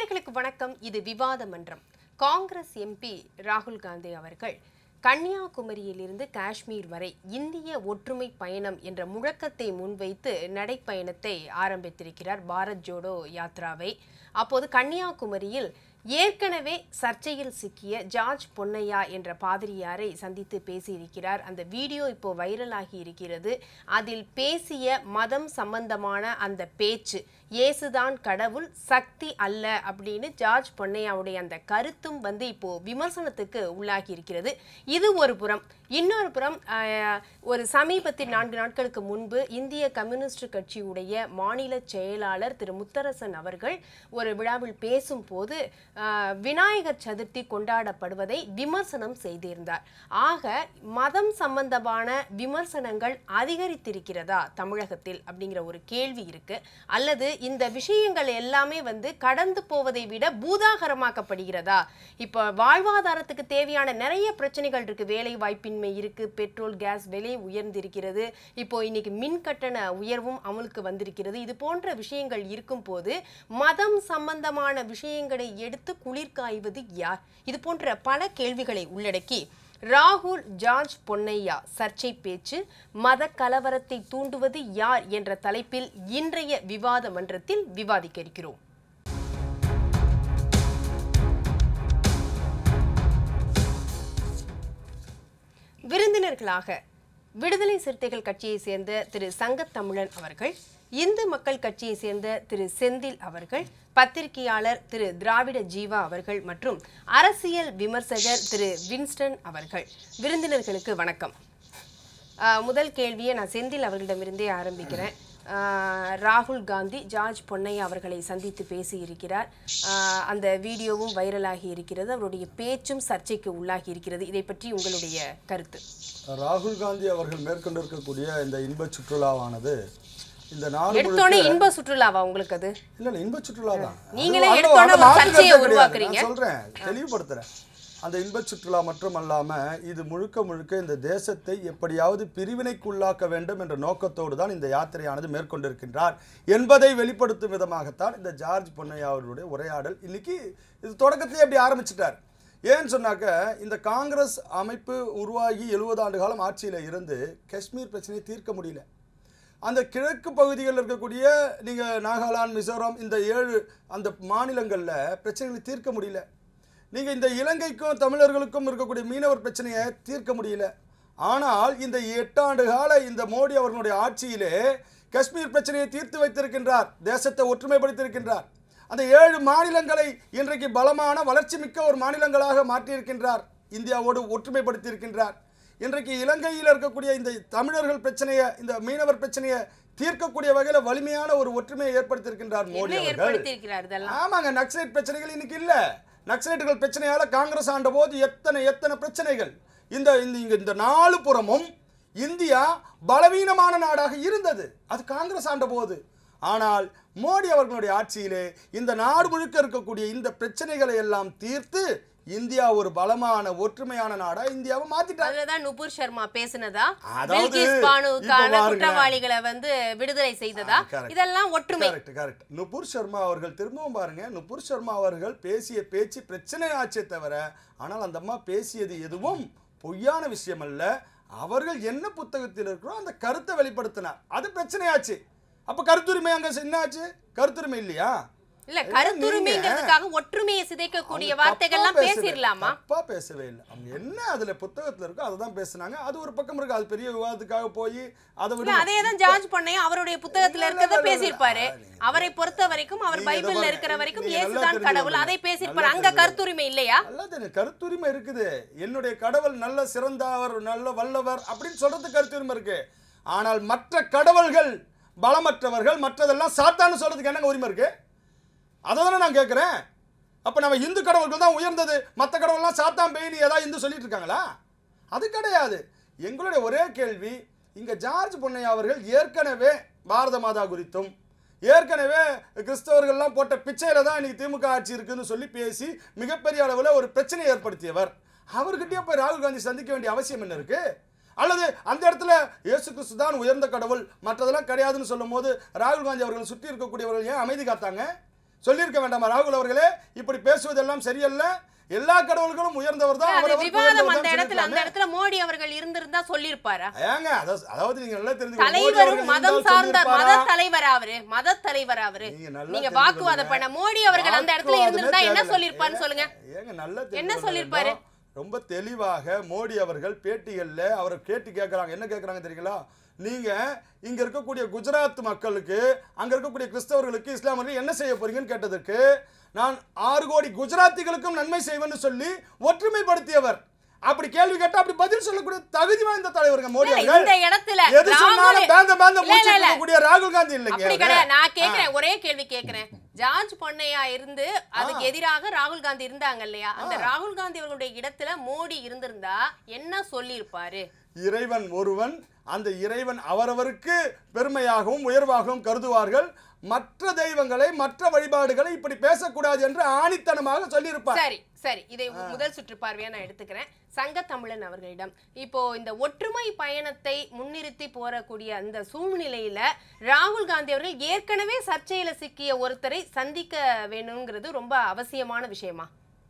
நேயர்களுக்கு வணக்கம் இது விவாத மன்றம் காங்கிரஸ் எம்பி ராகுல் காந்தி அவர்கள் கன்னியாகுமரியிலிருந்து காஷ்மீர் வரை இந்திய ஒற்றுமை பயணம் என்ற முழக்கத்தை முன்வைத்து நடைப்பயணத்தை ஆரம்பித்திருக்கிறார் பாரத் ஜோடோ யாத்ராவை அப்போது கன்னியாகுமரியில் ஏற்கனவே சர்ச்சையில் சிக்கிய ஜார்ஜ் பொன்னையா என்ற பாதிரியாரை சந்தித்து பேசியிருக்கிறார் அந்த வீடியோ இப்போ வைரலாகி இருக்கிறது அதில் பேசிய மதம் சம்பந்தமான அந்த பேச்சு இயேசுதான் கடவுள் சக்தி அல்ல அப்படின்னு ஜார்ஜ் பொன்னையாவுடைய அந்த கருத்தும் வந்து இப்போ விமர்சனத்துக்கு உள்ளாகி இருக்கிறது இது ஒரு புறம் இன்னொரு புறம் ஆஹ், ஒரு சமீபத்தில் நான்கு நாட்களுக்கு முன்பு இந்திய கம்யூனிஸ்ட் கட்சியுடைய மாநில செயலாளர் திரு முத்தரசன் அவர்கள் ஒரு விழாவில் பேசும்போது ஆஹ், விநாயகர் சதுர்த்தி கொண்டாடப்படுவதை விமர்சனம் செய்திருந்தார் ஆக மதம் சம்பந்தமான விமர்சனங்கள் அதிகரித்திருக்கிறதா தமிழகத்தில் அப்படிங்கிற ஒரு கேள்வி இருக்கு அல்லது இந்த விஷயங்கள் எல்லாமே வந்து கடந்து போவதை விட பூதாகரமாக்கப்படுகிறதா இப்போ வாழ்வாதாரத்துக்கு தேவையான நிறைய பிரச்சனைகள் இருக்கு வேலை வாய்ப்பின்மை இருக்கு பெட்ரோல் கேஸ் விலை உயர்ந்திருக்கிறது இப்போ இன்னைக்கு மின் கட்டண உயர்வும் அமலுக்கு வந்திருக்கிறது இது போன்ற விஷயங்கள் இருக்கும் போது மதம் சம்பந்தமான விஷயங்களை எடுத்து குளிர் காய்வது யார் இது போன்ற பல கேள்விகளை உள்ளடக்கி ராகுல் ஜார்ஜ் பொன்னையா சர்ச்சை பேச்சு மத கலவரத்தை தூண்டுவது யார் என்ற தலைப்பில் இன்றைய விவாத மன்றத்தில் விவாதிக்க இருக்கிறோம் விருந்தினர்களாக விடுதலை சிறுத்தைகள் கட்சியை சேர்ந்த திரு சங்கத்தமிழன் அவர்கள் இந்து மக்கள் கட்சியை சேர்ந்த திரு செந்தில் அவர்கள் பத்திரிகையாளர் திரு திராவிட ஜீவா அவர்கள் மற்றும் அரசியல் விமர்சகர் திரு வின்ஸ்டன் அவர்கள் விருந்தினர்களுக்கு வணக்கம் ஆஹ் முதல் கேள்வியை நான் செந்தில் அவர்களிடமிருந்தே ஆரம்பிக்கிறேன் ஆஹ் ராகுல் காந்தி ஜார்ஜ் பொன்னையா அவர்களை சந்தித்து பேசியிருக்கிறார் ஆஹ் அந்த வீடியோவும் வைரலாகி இருக்கிறது அவருடைய பேச்சும் சர்ச்சைக்கு உள்ளாகி இருக்கிறது இதை பற்றி உங்களுடைய கருத்து ராகுல் காந்தி அவர்கள் மேற்கொண்டிருக்கக்கூடிய இந்த இன்ப சுற்றுலாவானது இந்த நாடு எடுத்தோடனே இன்ப சுற்றுலாவா உங்களுக்கு அது இல்ல இல்ல இன்ப சுற்றுலா தான் நீங்களே அது- அது- எடுத்தோடனே அது ஒரு மாற்று சர்ச்சையை கருத்து கிடையாது. உருவாக்குறீங்க. நான் சொல்றேன் தெளிவுபடுத்துறேன் அந்த இன்ப சுற்றுலா மட்டும் அல்லாம இது முழுக்க முழுக்க இந்த தேசத்தை எப்படியாவது பிரிவினைக்குள்ளாக்க வேண்டும் என்ற நோக்கத்தோடு தான் இந்த யாத்திரையானது மேற்கொண்டிருக்கின்றார் என்பதை வெளிப்படுத்தும் விதமாகத்தான் இந்த ஜார்ஜ் பொன்னையா அவர்களுடைய உரையாடல் இன்னைக்கு இது தொடக்கத்திலே அப்படி ஆரம்பிச்சிட்டார் ஏன்னு சொன்னாக்க இந்த காங்கிரஸ் அமைப்பு உருவாகி எழுபது ஆண்டு காலம் ஆட்சியில் இருந்து காஷ்மீர் பிரச்சனையை தீர்க்க முடியல அந்த கிழக்கு பகுதிகளில் இருக்கக்கூடிய நீங்கள் நாகாலாந்து மிசோரம் இந்த ஏழு அந்த மாநிலங்களில் பிரச்சனைகளை தீர்க்க முடியல நீங்கள் இந்த இலங்கைக்கும் தமிழர்களுக்கும் இருக்கக்கூடிய மீனவர் பிரச்சனையை தீர்க்க முடியல ஆனால் இந்த எட்டாண்டு கால இந்த மோடி அவர்களுடைய ஆட்சியிலே காஷ்மீர் பிரச்சனையை தீர்த்து வைத்திருக்கின்றார் தேசத்தை ஒற்றுமைப்படுத்தியிருக்கின்றார் அந்த ஏழு மாநிலங்களை இன்றைக்கு பலமான வளர்ச்சி மிக்க ஒரு மாநிலங்களாக மாற்றியிருக்கின்றார் இந்தியாவோடு ஒற்றுமைப்படுத்தியிருக்கின்றார் இன்றைக்கு இலங்கையில் இருக்கக்கூடிய இந்த தமிழர்கள் பிரச்சனையை இந்த மீனவர் பிரச்சனையை தீர்க்கக்கூடிய வகையில் வலிமையான ஒரு ஒற்றுமையை ஏற்படுத்தியிருக்கின்றார் மோடி என்ன அவர்கள் ஏற்படுத்தியிருக்கிறார் இதெல்லாம் ஆமாங்க நக்சலைட் பிரச்சனைகள் இன்னைக்கு இல்ல நக்சலைட்டுகள் பிரச்சனையால காங்கிரஸ் ஆண்ட போது எத்தனை எத்தனை பிரச்சனைகள் இந்த இந்த இங்க இந்த நாலு புறமும் இந்தியா பலவீனமான நாடாக இருந்தது அது காங்கிரஸ் ஆண்ட போது ஆனால் மோடி அவர்களுடைய ஆட்சியிலே இந்த நாடு முழுக்க இருக்கக்கூடிய இந்த பிரச்சனைகளை எல்லாம் தீர்த்து இந்தியா ஒரு பலமான ஒற்றுமையான நாடா இந்தியாவை மாத்திட்டாங்க அதுலதான் நுபுர் சர்மா பேசுனதா அதாவது, பில்கிஸ் இப்ப பானுக்கான பாருங்களேன். குற்றவாளிகளை வந்து விடுதலை செய்ததா ஆ, correct. இதெல்லாம் ஒற்றுமை கரெக்ட் கரெக்ட் நுபுர் சர்மா அவர்கள் திரும்பவும் பாருங்க நுபுர் சர்மா அவர்கள் பேசிய பேச்சு பிரச்சனை ஆச்சே தவிர ஆனால் அந்த அம்மா பேசியது எதுவும் பொய்யான விஷயம் அல்ல அவர்கள் என்ன புத்தகத்தில் இருக்கிறோ அந்த கருத்தை வெளிப்படுத்தினார் அது பிரச்சனையாச்சு அப்ப கருத்துரிமை அங்க என்ன ஆச்சு கருத்துரிமை இல்லையா இல்ல இல்ல, கருத்துரிமைங்கிறதுக்காக ஒற்றுமையை சிதைக்கக்கூடிய அவங்க வார்த்தைகள்லாம் தப்பா பேசவே- பேசிடலாமா தப்பா பேசவே இல்லை அவங்க என்ன அதுல புத்தகத்துல இருக்கோ அதை தான் பேசுனாங்க அது ஒரு பக்கம் இருக்கு அது பெரிய விவாதத்துக்காக போய் அதை இல்ல விட அதே தான் ஜார்ஜ் பண்ணையும் அவருடைய புத்தகத்துல இல்ல, இருக்கிறத இல்ல, இல்ல, பேசியிருப்பாரு இல்ல. நீங்க- அவரை பொறுத்த வரைக்கும் அவர் நீங்க இதை பைபிள்ல பாருங்க. இருக்கிற வரைக்கும் நீங்க நல்லா இயேசுதான் கடவுள் தெரிஞ்சுக்கோங்க. அதை பேசியிருப்பாரு நல்லா அங்க தெரிஞ்சுக்கோங்க. கருத்துரிமை இல்லையா நல்லது எனக்கு கருத்துரிமை இருக்குது என்னுடைய கடவுள் நல்ல சிறந்தவர் நல்ல வல்லவர் அப்படின்னு சொல்றது கருத்துரிமை இருக்கு ஆனால் மற்ற கடவுள்கள் பலமற்றவர்கள் மற்றதெல்லாம் சாத்தான்னு சொல்றதுக்கு என்னங்க உரிமை இருக்கு அதை தானே நான் கேட்குறேன் அப்போ நம்ம இந்து கடவுள்கள் தான் உயர்ந்தது மற்ற கடவுள்லாம் சாத்தான் பெய்னி ஏதாவது இந்து சொல்லிட்டு இருக்காங்களா அது கிடையாது எங்களுடைய ஒரே கேள்வி இங்க ஜார்ஜ் பொன்னையா அவர்கள் ஏற்கனவே பாரத மாதா குறித்தும் ஏற்கனவே கிறிஸ்தவர்கள்லாம் போட்ட பிச்சையில தான் இன்னைக்கு திமுக ஆட்சி இருக்குன்னு சொல்லி பேசி மிகப்பெரிய அளவில் ஒரு பிரச்சனையை ஏற்படுத்தியவர் அவர்கிட்டயே போய் ராகுல் காந்தி சந்திக்க வேண்டிய அவசியம் என்ன இருக்கு அல்லது அந்த இடத்துல இயேசு கிறிஸ்து தான் உயர்ந்த கடவுள் மற்றதெல்லாம் கிடையாதுன்னு சொல்லும் போது ராகுல் காந்தி அவர்கள் சுற்றி இருக்கக்கூடியவர்கள் ஏன் அமைதி காத்தாங்க சொல்லியிருக்க வேண்டாமா ராகுல் அவர்களே இப்படி பேசுவதெல்லாம் சரியல்ல எல்லா கடவுள்களும் உயர்ந்தவர் தான் அது அவரவருக்கு விவாதம் உயர்ந்தவர் அந்த தான் இடத்துல அந்த சொல்லியிருக்கலாமே. இடத்துல மோடி அவர்கள் இருந்திருந்தா சொல்லியிருப்பாரா ஏங்க அதாவது அதாவது நீங்க நல்லா தெரிஞ்சுக்கணும். மோடி தலைவரும் அவர்கள் மதம் இருந்தால் சார்ந்த மத சொல்லியிருப்பாரா? தலைவர் அவரு மத தலைவர் அவரு நீங்க நல்லா நீங்க தெரிந்து வாக்குவாதம் கொள்ளுங்க. பண்ண மோடி அவர்கள் அந்த இடத்துல வாக்குவாதமே இருந்திருந்தா என்ன தேவையில்லை. சொல்லிருப்பாருன்னு சொல்லுங்க ஏங்க நல்லா தெரிந்து என்ன கொள்ள சொல்லியிருப்பாரு? வேண்டும். ரொம்ப தெளிவாக மோடி அவர்கள் பேட்டிகள்ல அவரை கேட்டு கேட்கறாங்க என்ன கேட்கறாங்க தெரியுங்களா நீங்க இங்க இருக்கக்கூடிய குஜராத் மக்களுக்கு அங்க இருக்கக்கூடிய கிறிஸ்தவர்களுக்கு இஸ்லாமியர்களுக்கு என்ன செய்ய போறீங்கன்னு கேட்டதற்கு நான் ஆறு கோடி குஜராத்திகளுக்கும் நன்மை செய்வேன்னு சொல்லி ஒற்றுமைப்படுத்தியவர் அப்படி கேள்வி கேட்டா அப்படி பதில் சொல்லக்கூடிய தகுதி வாய்ந்த தலைவருங்க மோடி இல்ல, அவர்கள் இந்த இடத்துல எது சொன்னாலும் ராகுல் பேந்த பேந்த இல்ல, மூச்சு இல்ல, இல்ல. இருக்கக்கூடிய ராகுல் காந்தி இல்லைங்க அப்படி அவரு. கிடையாது நான் கேக்குறேன் ஒரே கேள்வி கேக்குறேன் ஜார்ஜ் பொன்னையா இருந்து அதுக்கு எதிராக ராகுல் காந்தி இருந்தாங்க இல்லையா அந்த ராகுல் காந்தி அவர்களுடைய இடத்துல மோடி இருந்திருந்தா என்ன சொல்லியிருப்பாரு இறைவன் ஒருவன் அந்த இறைவன் அவரவருக்கு பெருமையாகவும் உயர்வாகவும் கருதுவார்கள் மற்ற தெய்வங்களை மற்ற வழிபாடுகளை இப்படி பேசக்கூடாது என்று ஆணித்தனமாக சொல்லியிருப்பார் சரி சரி இதை முதல் சுற்று பார்வையா நான் எடுத்துக்கிறேன் சங்க தமிழன் அவர்களிடம் இப்போ இந்த ஒற்றுமை பயணத்தை முன்னிறுத்தி போறக்கூடிய அந்த சூழ்நிலையில ராகுல் காந்தி அவர்கள் ஏற்கனவே சர்ச்சையில சிக்கிய ஒருத்தரை சந்திக்க வேணுங்கிறது ரொம்ப அவசியமான விஷயமா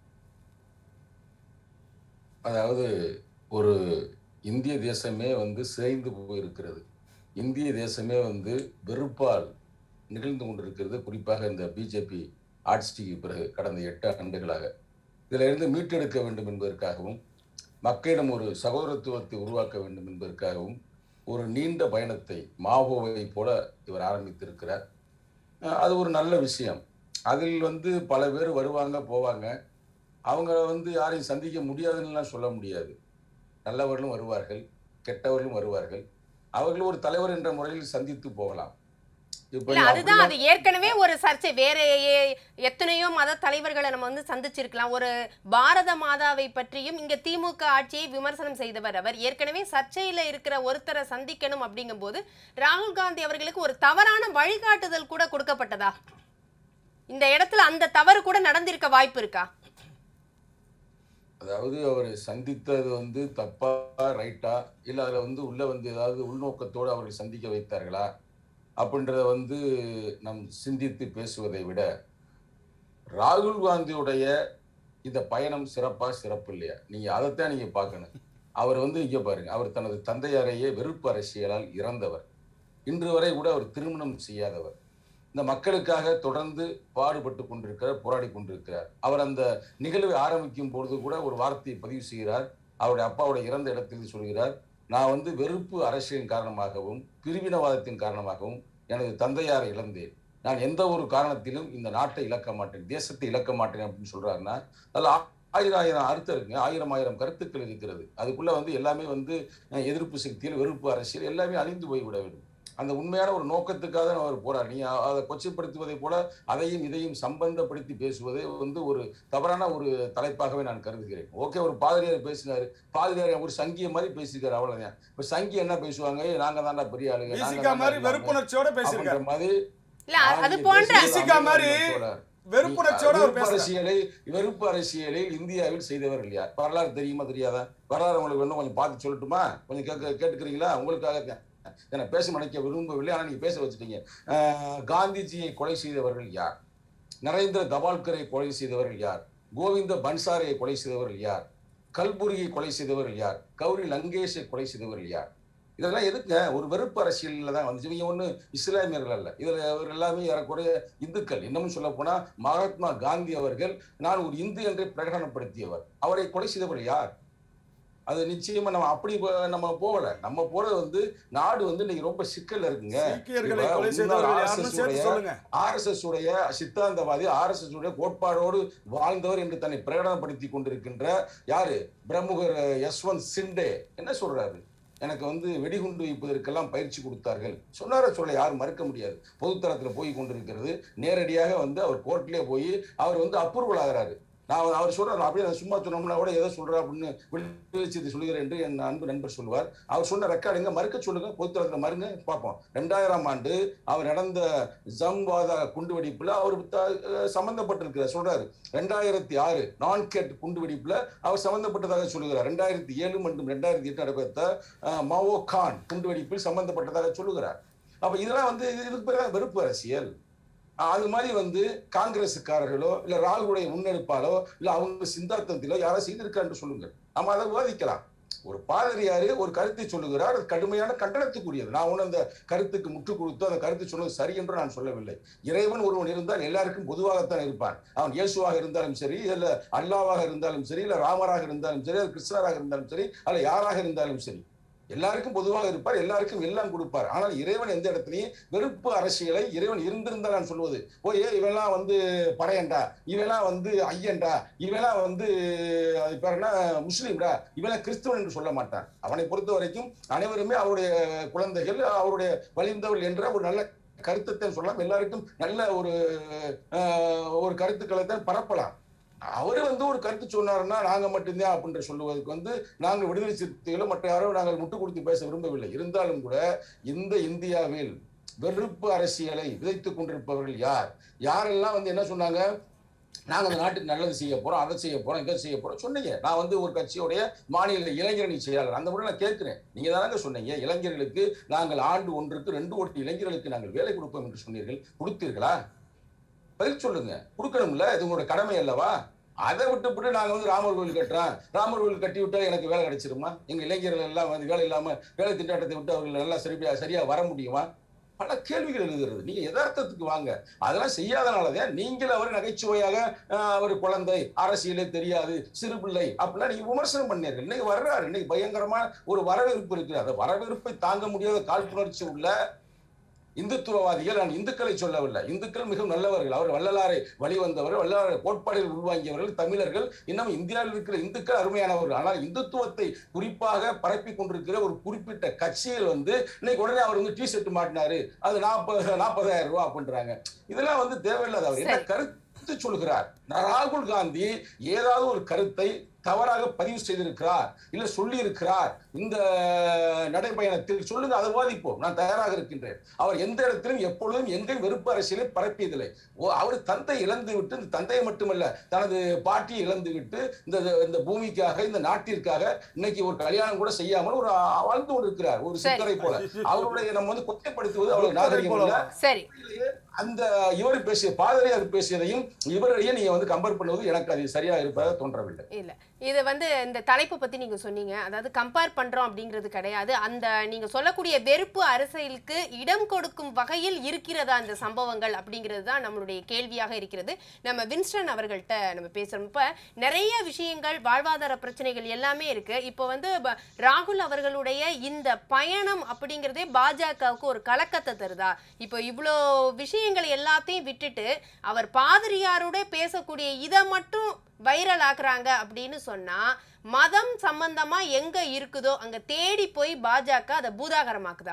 அதாவது ஒரு இந்திய தேசமே வந்து சிதைந்து போயிருக்கிறது இந்திய தேசமே வந்து வெறுப்பால் நிகழ்ந்து கொண்டிருக்கிறது குறிப்பாக இந்த பிஜேபி ஆட்சிக்கு பிறகு கடந்த எட்டு ஆண்டுகளாக இதில் இருந்து மீட்டெடுக்க வேண்டும் என்பதற்காகவும் மக்களிடம் ஒரு சகோதரத்துவத்தை உருவாக்க வேண்டும் என்பதற்காகவும் ஒரு நீண்ட பயணத்தை மாவோவை போல இவர் ஆரம்பித்திருக்கிறார் அஹ் அது ஒரு நல்ல விஷயம் அதில் வந்து பல பேர் வருவாங்க போவாங்க அவங்க வந்து யாரையும் சந்திக்க முடியாதுன்னுலாம் சொல்ல முடியாது நல்லவர்களும் வருவார்கள் கெட்டவர்களும் வருவார்கள் அவர்கள் ஒரு தலைவர் என்ற முறையில் சந்தித்து போகலாம் இப்போ இல்ல அதுதான் அது ஏற்கனவே ஒரு சர்ச்சை வேற எ- எத்தனையோ மத தலைவர்களை நம்ம வந்து சந்திச்சிருக்கலாம் ஒரு பாரத மாதாவை பற்றியும் இங்க திமுக ஆட்சியை விமர்சனம் செய்தவர் அவர் ஏற்கனவே சர்ச்சையில இருக்கிற ஒருத்தரை சந்திக்கணும் அப்படிங்கும்போது ராகுல் காந்தி அவர்களுக்கு ஒரு தவறான வழிகாட்டுதல் கூட கொடுக்கப்பட்டதா இந்த இடத்துல அந்த தவறு கூட நடந்திருக்க வாய்ப்பு இருக்கா அதாவது அவரை சந்தித்தது வந்து தப்பா ரைட்டா இல்லை அதில் வந்து உள்ள வந்து ஏதாவது உள்நோக்கத்தோடு அவர்கள் சந்திக்க வைத்தார்களா அப்படின்றத வந்து நம் சிந்தித்து பேசுவதை விட ராகுல் காந்தியுடைய இந்த பயணம் சிறப்பா சிறப்பு இல்லையா நீங்க அதைத்தான் நீங்க பார்க்கணும் அவர் வந்து இங்க பாருங்க அவர் தனது தந்தையாரையே வெறுப்பு அரசியலால் இறந்தவர் இன்று வரை கூட அவர் திருமணம் செய்யாதவர் இந்த மக்களுக்காக தொடர்ந்து பாடுபட்டு கொண்டிருக்கிறார் போராடி கொண்டிருக்கிறார் அவர் அந்த நிகழ்வை ஆரம்பிக்கும் பொழுது கூட ஒரு வார்த்தையை பதிவு செய்கிறார் அவருடைய அப்பாவுடைய இறந்த இடத்தில் சொல்கிறார் நான் வந்து வெறுப்பு அரசியலின் காரணமாகவும் பிரிவினவாதத்தின் காரணமாகவும் எனது தந்தையாரை இழந்தேன் நான் எந்த ஒரு காரணத்திலும் இந்த நாட்டை இழக்க மாட்டேன் தேசத்தை இழக்க மாட்டேன் அப்படின்னு சொல்றாருன்னா அதில் ஆயிரம் ஆயிரம் அர்த்தம் இருக்குங்க ஆயிரம் ஆயிரம் கருத்துக்கள் இருக்கிறது அதுக்குள்ள வந்து எல்லாமே வந்து அஹ், எதிர்ப்பு சக்தியில் வெறுப்பு அரசியல் எல்லாமே அழிந்து போய்விட வேண்டும் அந்த உண்மையான ஒரு நோக்கத்துக்காக தான் அவர் போறார் நீ அ- அதை கொச்சைப்படுத்துவதை போல அதையும் இதையும் சம்பந்தப்படுத்தி பேசுவதே வந்து ஒரு தவறான ஒரு தலைப்பாகவே நான் கருதுகிறேன் ஓகே ஒரு பாதிரியார் பேசினாரு பாதிரியார் ஒரு சங்கிய மாதிரி பேசியிருக்காரு அவ்வளவுதான் இப்ப சங்கி என்ன பேசுவாங்க "ஏய், நாங்க தான்டா பெரிய ஆளுங்க நாங்க விசிகா தான்டா மாதிரி எல்லாமே." வெறுப்புணர்ச்சியோட பேசியிருக்காரு அப்படின்ற மாதிரி இல்ல அது ஆதிக்க போன்ற பேசுவது விசிகா அமைதி மாதிரி தோழர். வெறுப்புணர்ச்சியோட அவர் வெறுப்பு பேசுறாரு அரசியலை வெறுப்பு அரசியலை இந்தியாவில் செய்தவர் இல்லையா வரலாறு தெரியுமா தெரியாதா வரலாறு உங்களுக்கு வேணும் கொஞ்சம் பார்த்து சொல்லட்டுமா கொஞ்சம் கேட்க கேட்டுக்கிறீங்களா உங்களுக்காக தான். என்னை பேச நினைக்க விரும்பவில்லை ஆனால் நீங்க பேச வச்சுட்டீங்க அஹ், காந்திஜியை கொலை செய்தவர்கள் யார் நரேந்திர தபால்கரை கொலை செய்தவர்கள் யார் கோவிந்த பன்சாரை கொலை செய்தவர்கள் யார் கல்புரியை கொலை செய்தவர்கள் யார் கௌரி லங்கேஷை கொலை செய்தவர்கள் யார் இதெல்லாம் எதுக்குங்க ஒரு வெறுப்பு அரசியலில் தான் வந்து இவங்க ஒன்றும் இஸ்லாமியர்கள் அல்ல இதில் இவர் எல்லாமே ஏறக்குறைய இந்துக்கள் இன்னமும் சொல்ல போனா மகாத்மா காந்தி அவர்கள் நான் ஒரு இந்து என்று பிரகடனப்படுத்தியவர் அவரை கொலை செய்தவர் யார் அது நிச்சயமா நம்ம அப்படி போ- நம்ம போகல நம்ம போறது வந்து நாடு வந்து இன்னைக்கு ரொம்ப சிக்கல்ல இருக்குங்க சீக்கியர்களை இப்ப கொலை முன்னாள் செய்தவர்கள் RSS யாருன்னு சேர்த்து உடைய- சொல்லுங்க ஆர்எஸ்எஸ் உடைய சித்தாந்தவாதி ஆர்எஸ்எஸ் உடைய கோட்பாடோடு வாழ்ந்தவர் என்று தன்னை பிரகடனப்படுத்தி கொண்டிருக்கின்ற யாரு பிரமுகர் யஸ்வந்த் சிண்டே என்ன சொல்றாரு எனக்கு வந்து வெடிகுண்டு வைப்பதற்கெல்லாம் பயிற்சி கொடுத்தார்கள் சொன்னார சொல்ல யாரும் மறுக்க முடியாது பொதுத்தளத்துல போய் கொண்டிருக்கிறது நேரடியாக வந்து அவர் கோர்ட்லயே போய் அவர் வந்து அப்ரூவல் ஆகிறாரு நான் அவர் அவர் சொல்றாரு அப்படியே நான் சும்மா சொன்னோம்னா கூட எதை சொல்றா அப்படின்னு வெளிச்சத்தை சொல்லுகிறேன் என்று என் அன்பு நண்பர் சொல்லுவார் அவர் சொன்ன ரெக்கார்டுங்க மறுக்க சொல்லுங்க பொதுத்தளத்துல மறுங்க பார்ப்போம் ரெண்டாயிரம் ஆண்டு அவர் நடந்த ஜம்வாதா குண்டுவெடிப்புல அவர் த- அஹ் சம்பந்தப்பட்டிருக்கிறார் சொல்றாரு ரெண்டாயிரத்தி ஆறு நான் கேட் குண்டுவெடிப்புல அவர் சம்பந்தப்பட்டதாக சொல்லுகிறார் ரெண்டாயிரத்தி ஏழு மற்றும் ரெண்டாயிரத்தி எட்டு நடைபெற்ற அஹ், மாவோ கான் குண்டுவெடிப்பில் சம்பந்தப்பட்டதாக சொல்லுகிறார் அப்ப இதெல்லாம் வந்து இது- இதுக்கு பேர் தான் வெறுப்பு அரசியல் அது மாதிரி வந்து காங்கிரஸுக்காரர்களோ இல்ல ராகுலுடைய முன்னெடுப்பாலோ இல்ல அவங்க சிந்தாந்தத்திலோ யாரோ செய்திருக்கான்னு சொல்லுங்க நம்ம அதை விவாதிக்கலாம் ஒரு பாதிரியாரு ஒரு கருத்தை சொல்லுகிறார் அது கடுமையான கண்டனத்துக்குரியது நான் ஒன்றும் அந்த கருத்துக்கு முற்று கொடுத்து அந்த கருத்து சொன்னது சரி என்று நான் சொல்லவில்லை இறைவன் ஒருவன் இருந்தால் எல்லாருக்கும் பொதுவாகத்தான் இருப்பான் அவன் இயேசுவாக இருந்தாலும் சரி இல்ல அல்லாவாக இருந்தாலும் சரி இல்ல ராமராக இருந்தாலும் சரி அல்ல கிருஷ்ணராக இருந்தாலும் சரி அல்ல யாராக இருந்தாலும் சரி எல்லாருக்கும் பொதுவாக இருப்பார் எல்லாருக்கும் எல்லாம் கொடுப்பார் ஆனால் இறைவன் எந்த இடத்துலையும் வெறுப்பு அரசியலை இறைவன் இருந்திருந்தா நான் சொல்வது ஓ ஏ இவெல்லாம் வந்து படையண்டா இவெல்லாம் வந்து ஐயன்டா இவெல்லாம் வந்து அது பேர் என்ன முஸ்லீம்டா இவெல்லாம் கிறிஸ்தவன் என்று சொல்ல மாட்டான் அவனை பொறுத்த வரைக்கும் அனைவருமே அவருடைய குழந்தைகள் அவருடைய வலிந்தவர்கள் என்ற ஒரு நல்ல கருத்தை சொல்லலாம் எல்லாருக்கும் நல்ல ஒரு ஆஹ், ஒரு கருத்துக்களை தான் பரப்பலாம் அவரு வந்து ஒரு கருத்து சொன்னாருன்னா நாங்க மட்டும்தான் அப்படின்ற சொல்லுவதற்கு வந்து நாங்கள் விடுதலை சிறுத்தைகளோ மற்ற யாரோ நாங்கள் முட்டு கொடுத்து பேச விரும்பவில்லை இருந்தாலும் கூட இந்த இந்தியாவில் வெறுப்பு அரசியலை விதைத்துக் கொண்டிருப்பவர்கள் யார் யாரெல்லாம் வந்து என்ன சொன்னாங்க நாங்க அந்த நாட்டுக்கு நல்லது செய்ய போறோம் அதை செய்ய போறோம் இதை செய்ய போறோம் சொன்னீங்க நான் வந்து ஒரு கட்சியுடைய மாநில இளைஞரணி செயலாளர் அந்த முறை நான் கேட்கிறேன் நீங்க தானங்க சொன்னீங்க இளைஞர்களுக்கு நாங்கள் ஆண்டு ஒன்றுக்கு ரெண்டு கோடி இளைஞர்களுக்கு நாங்கள் வேலை கொடுப்போம் என்று சொன்னீர்கள் கொடுத்தீர்களா பதில் சொல்லுங்க கொடுக்கணும்ல இது உங்களோட கடமை அல்லவா அதை விட்டுவிட்டு நாங்க வந்து ராமர் கோவில் கட்டுறோம் ராமர் கோவில் கட்டி விட்டா எனக்கு வேலை கிடைச்சிருமா எங்க இளைஞர்கள் எல்லாம் வந்து வேலை இல்லாம வேலை திண்டாட்டத்தை விட்டு அவர்கள் நல்லா சரியா சரியா வர முடியுமா பல கேள்விகள் எழுதுகிறது நீங்க யதார்த்தத்துக்கு வாங்க அதெல்லாம் செய்யாதனாலதான் நீங்கள் அவர் நகைச்சுவையாக ஆஹ், அவர் குழந்தை அரசியலே தெரியாது சிறு பிள்ளை அப்படிலாம் நீங்க விமர்சனம் பண்ணீர்கள் இன்னைக்கு வர்றாரு இன்னைக்கு பயங்கரமான ஒரு வரவேற்பு இருக்குது அந்த வரவேற்பை தாங்க முடியாத காழ்ப்புணர்ச்சி உள்ள இந்துத்துவவாதிகள் நான் இந்துக்களை சொல்லவில்லை இந்துக்கள் மிகவும் நல்லவர்கள் அவர் வள்ளலாரை வழிவந்தவர் வள்ளலாரை கோட்பாடுகள் உள்வாங்கியவர்கள் தமிழர்கள் இன்னும் இந்தியாவில் இருக்கிற இந்துக்கள் அருமையானவர்கள் ஆனால் இந்துத்துவத்தை குறிப்பாக பரப்பி கொண்டிருக்கிற ஒரு குறிப்பிட்ட கட்சிகள் வந்து இன்னைக்கு உடனே அவர் வந்து டி ஷர்ட் மாட்டினாரு அது நாற்பது நாற்பதாயிரம் ரூபாய் அப்படின்றாங்க இதெல்லாம் வந்து தேவையில்லாத அவர் என்ன சரி. கருத்து சொல்கிறார் ராகுல் காந்தி ஏதாவது ஒரு கருத்தை தவறாக பதிவு செய்திருக்கிறார் இல்ல சொல்லி இருக்கிறார் இந்த நடைபயணத்தில் சொல்லுங்க அதை வாதிப்போம் நான் தயாராக இருக்கின்றேன் அவர் எந்த இடத்திலும் எப்பொழுதும் எங்கேயும் வெறுப்பு அரசியலை பரப்பியதில்லை ஓ அவர் தந்தை இழந்து விட்டு இந்த தந்தையை மட்டுமல்ல தனது பாட்டியை இழந்து விட்டு இந்த இந்த பூமிக்காக இந்த நாட்டிற்காக இன்னைக்கு ஒரு கல்யாணம் கூட செய்யாமல் ஒரு ஆ- வாழ்ந்து கொண்டிருக்கிறார் ஒரு சரி. சித்தரை போல அவருடைய நம்ம வந்து கொச்சைப்படுத்துவது அவ்வளவு நாகரிகம் இல்ல சரி அந்த இவர் பேசிய பாதிரியார் பேசியதையும் இவரையே நீங்க வந்து கம்பேர் பண்ணுவது எனக்கு அது சரியா இருப்பதாக தோன்றவில்லை இல்ல இது வந்து இந்த தலைப்பு பத்தி நீங்க சொன்னீங்க அதாவது கம்பேர் பண்றோம் அப்படிங்கிறது கிடையாது அந்த நீங்க சொல்லக்கூடிய வெறுப்பு அரசியலுக்கு இடம் கொடுக்கும் வகையில் இருக்கிறதா இந்த சம்பவங்கள் அப்படிங்கிறது தான் நம்மளுடைய கேள்வியாக இருக்கிறது நம்ம வின்ஸ்டன் அவர்கள்ட்ட நம்ம பேசுறோம் இப்ப நிறைய விஷயங்கள் வாழ்வாதார பிரச்சனைகள் எல்லாமே இருக்கு இப்போ வந்து ப- ராகுல் அவர்களுடைய இந்த பயணம் அப்படிங்கிறதே பாஜகவுக்கு ஒரு கலக்கத்தை தருதா இப்போ இவ்வளோ விஷயங்களை எல்லாத்தையும் விட்டுட்டு அவர் பாதிரியாரோட பேசக்கூடிய இதை மட்டும் வைரல் ஆக்குறாங்க அப்படின்னு சொன்னா மதம் சம்பந்தமா எங்க இருக்குதோ அங்க தேடி போய் பாஜக அதை பூதாகரமாக்குதா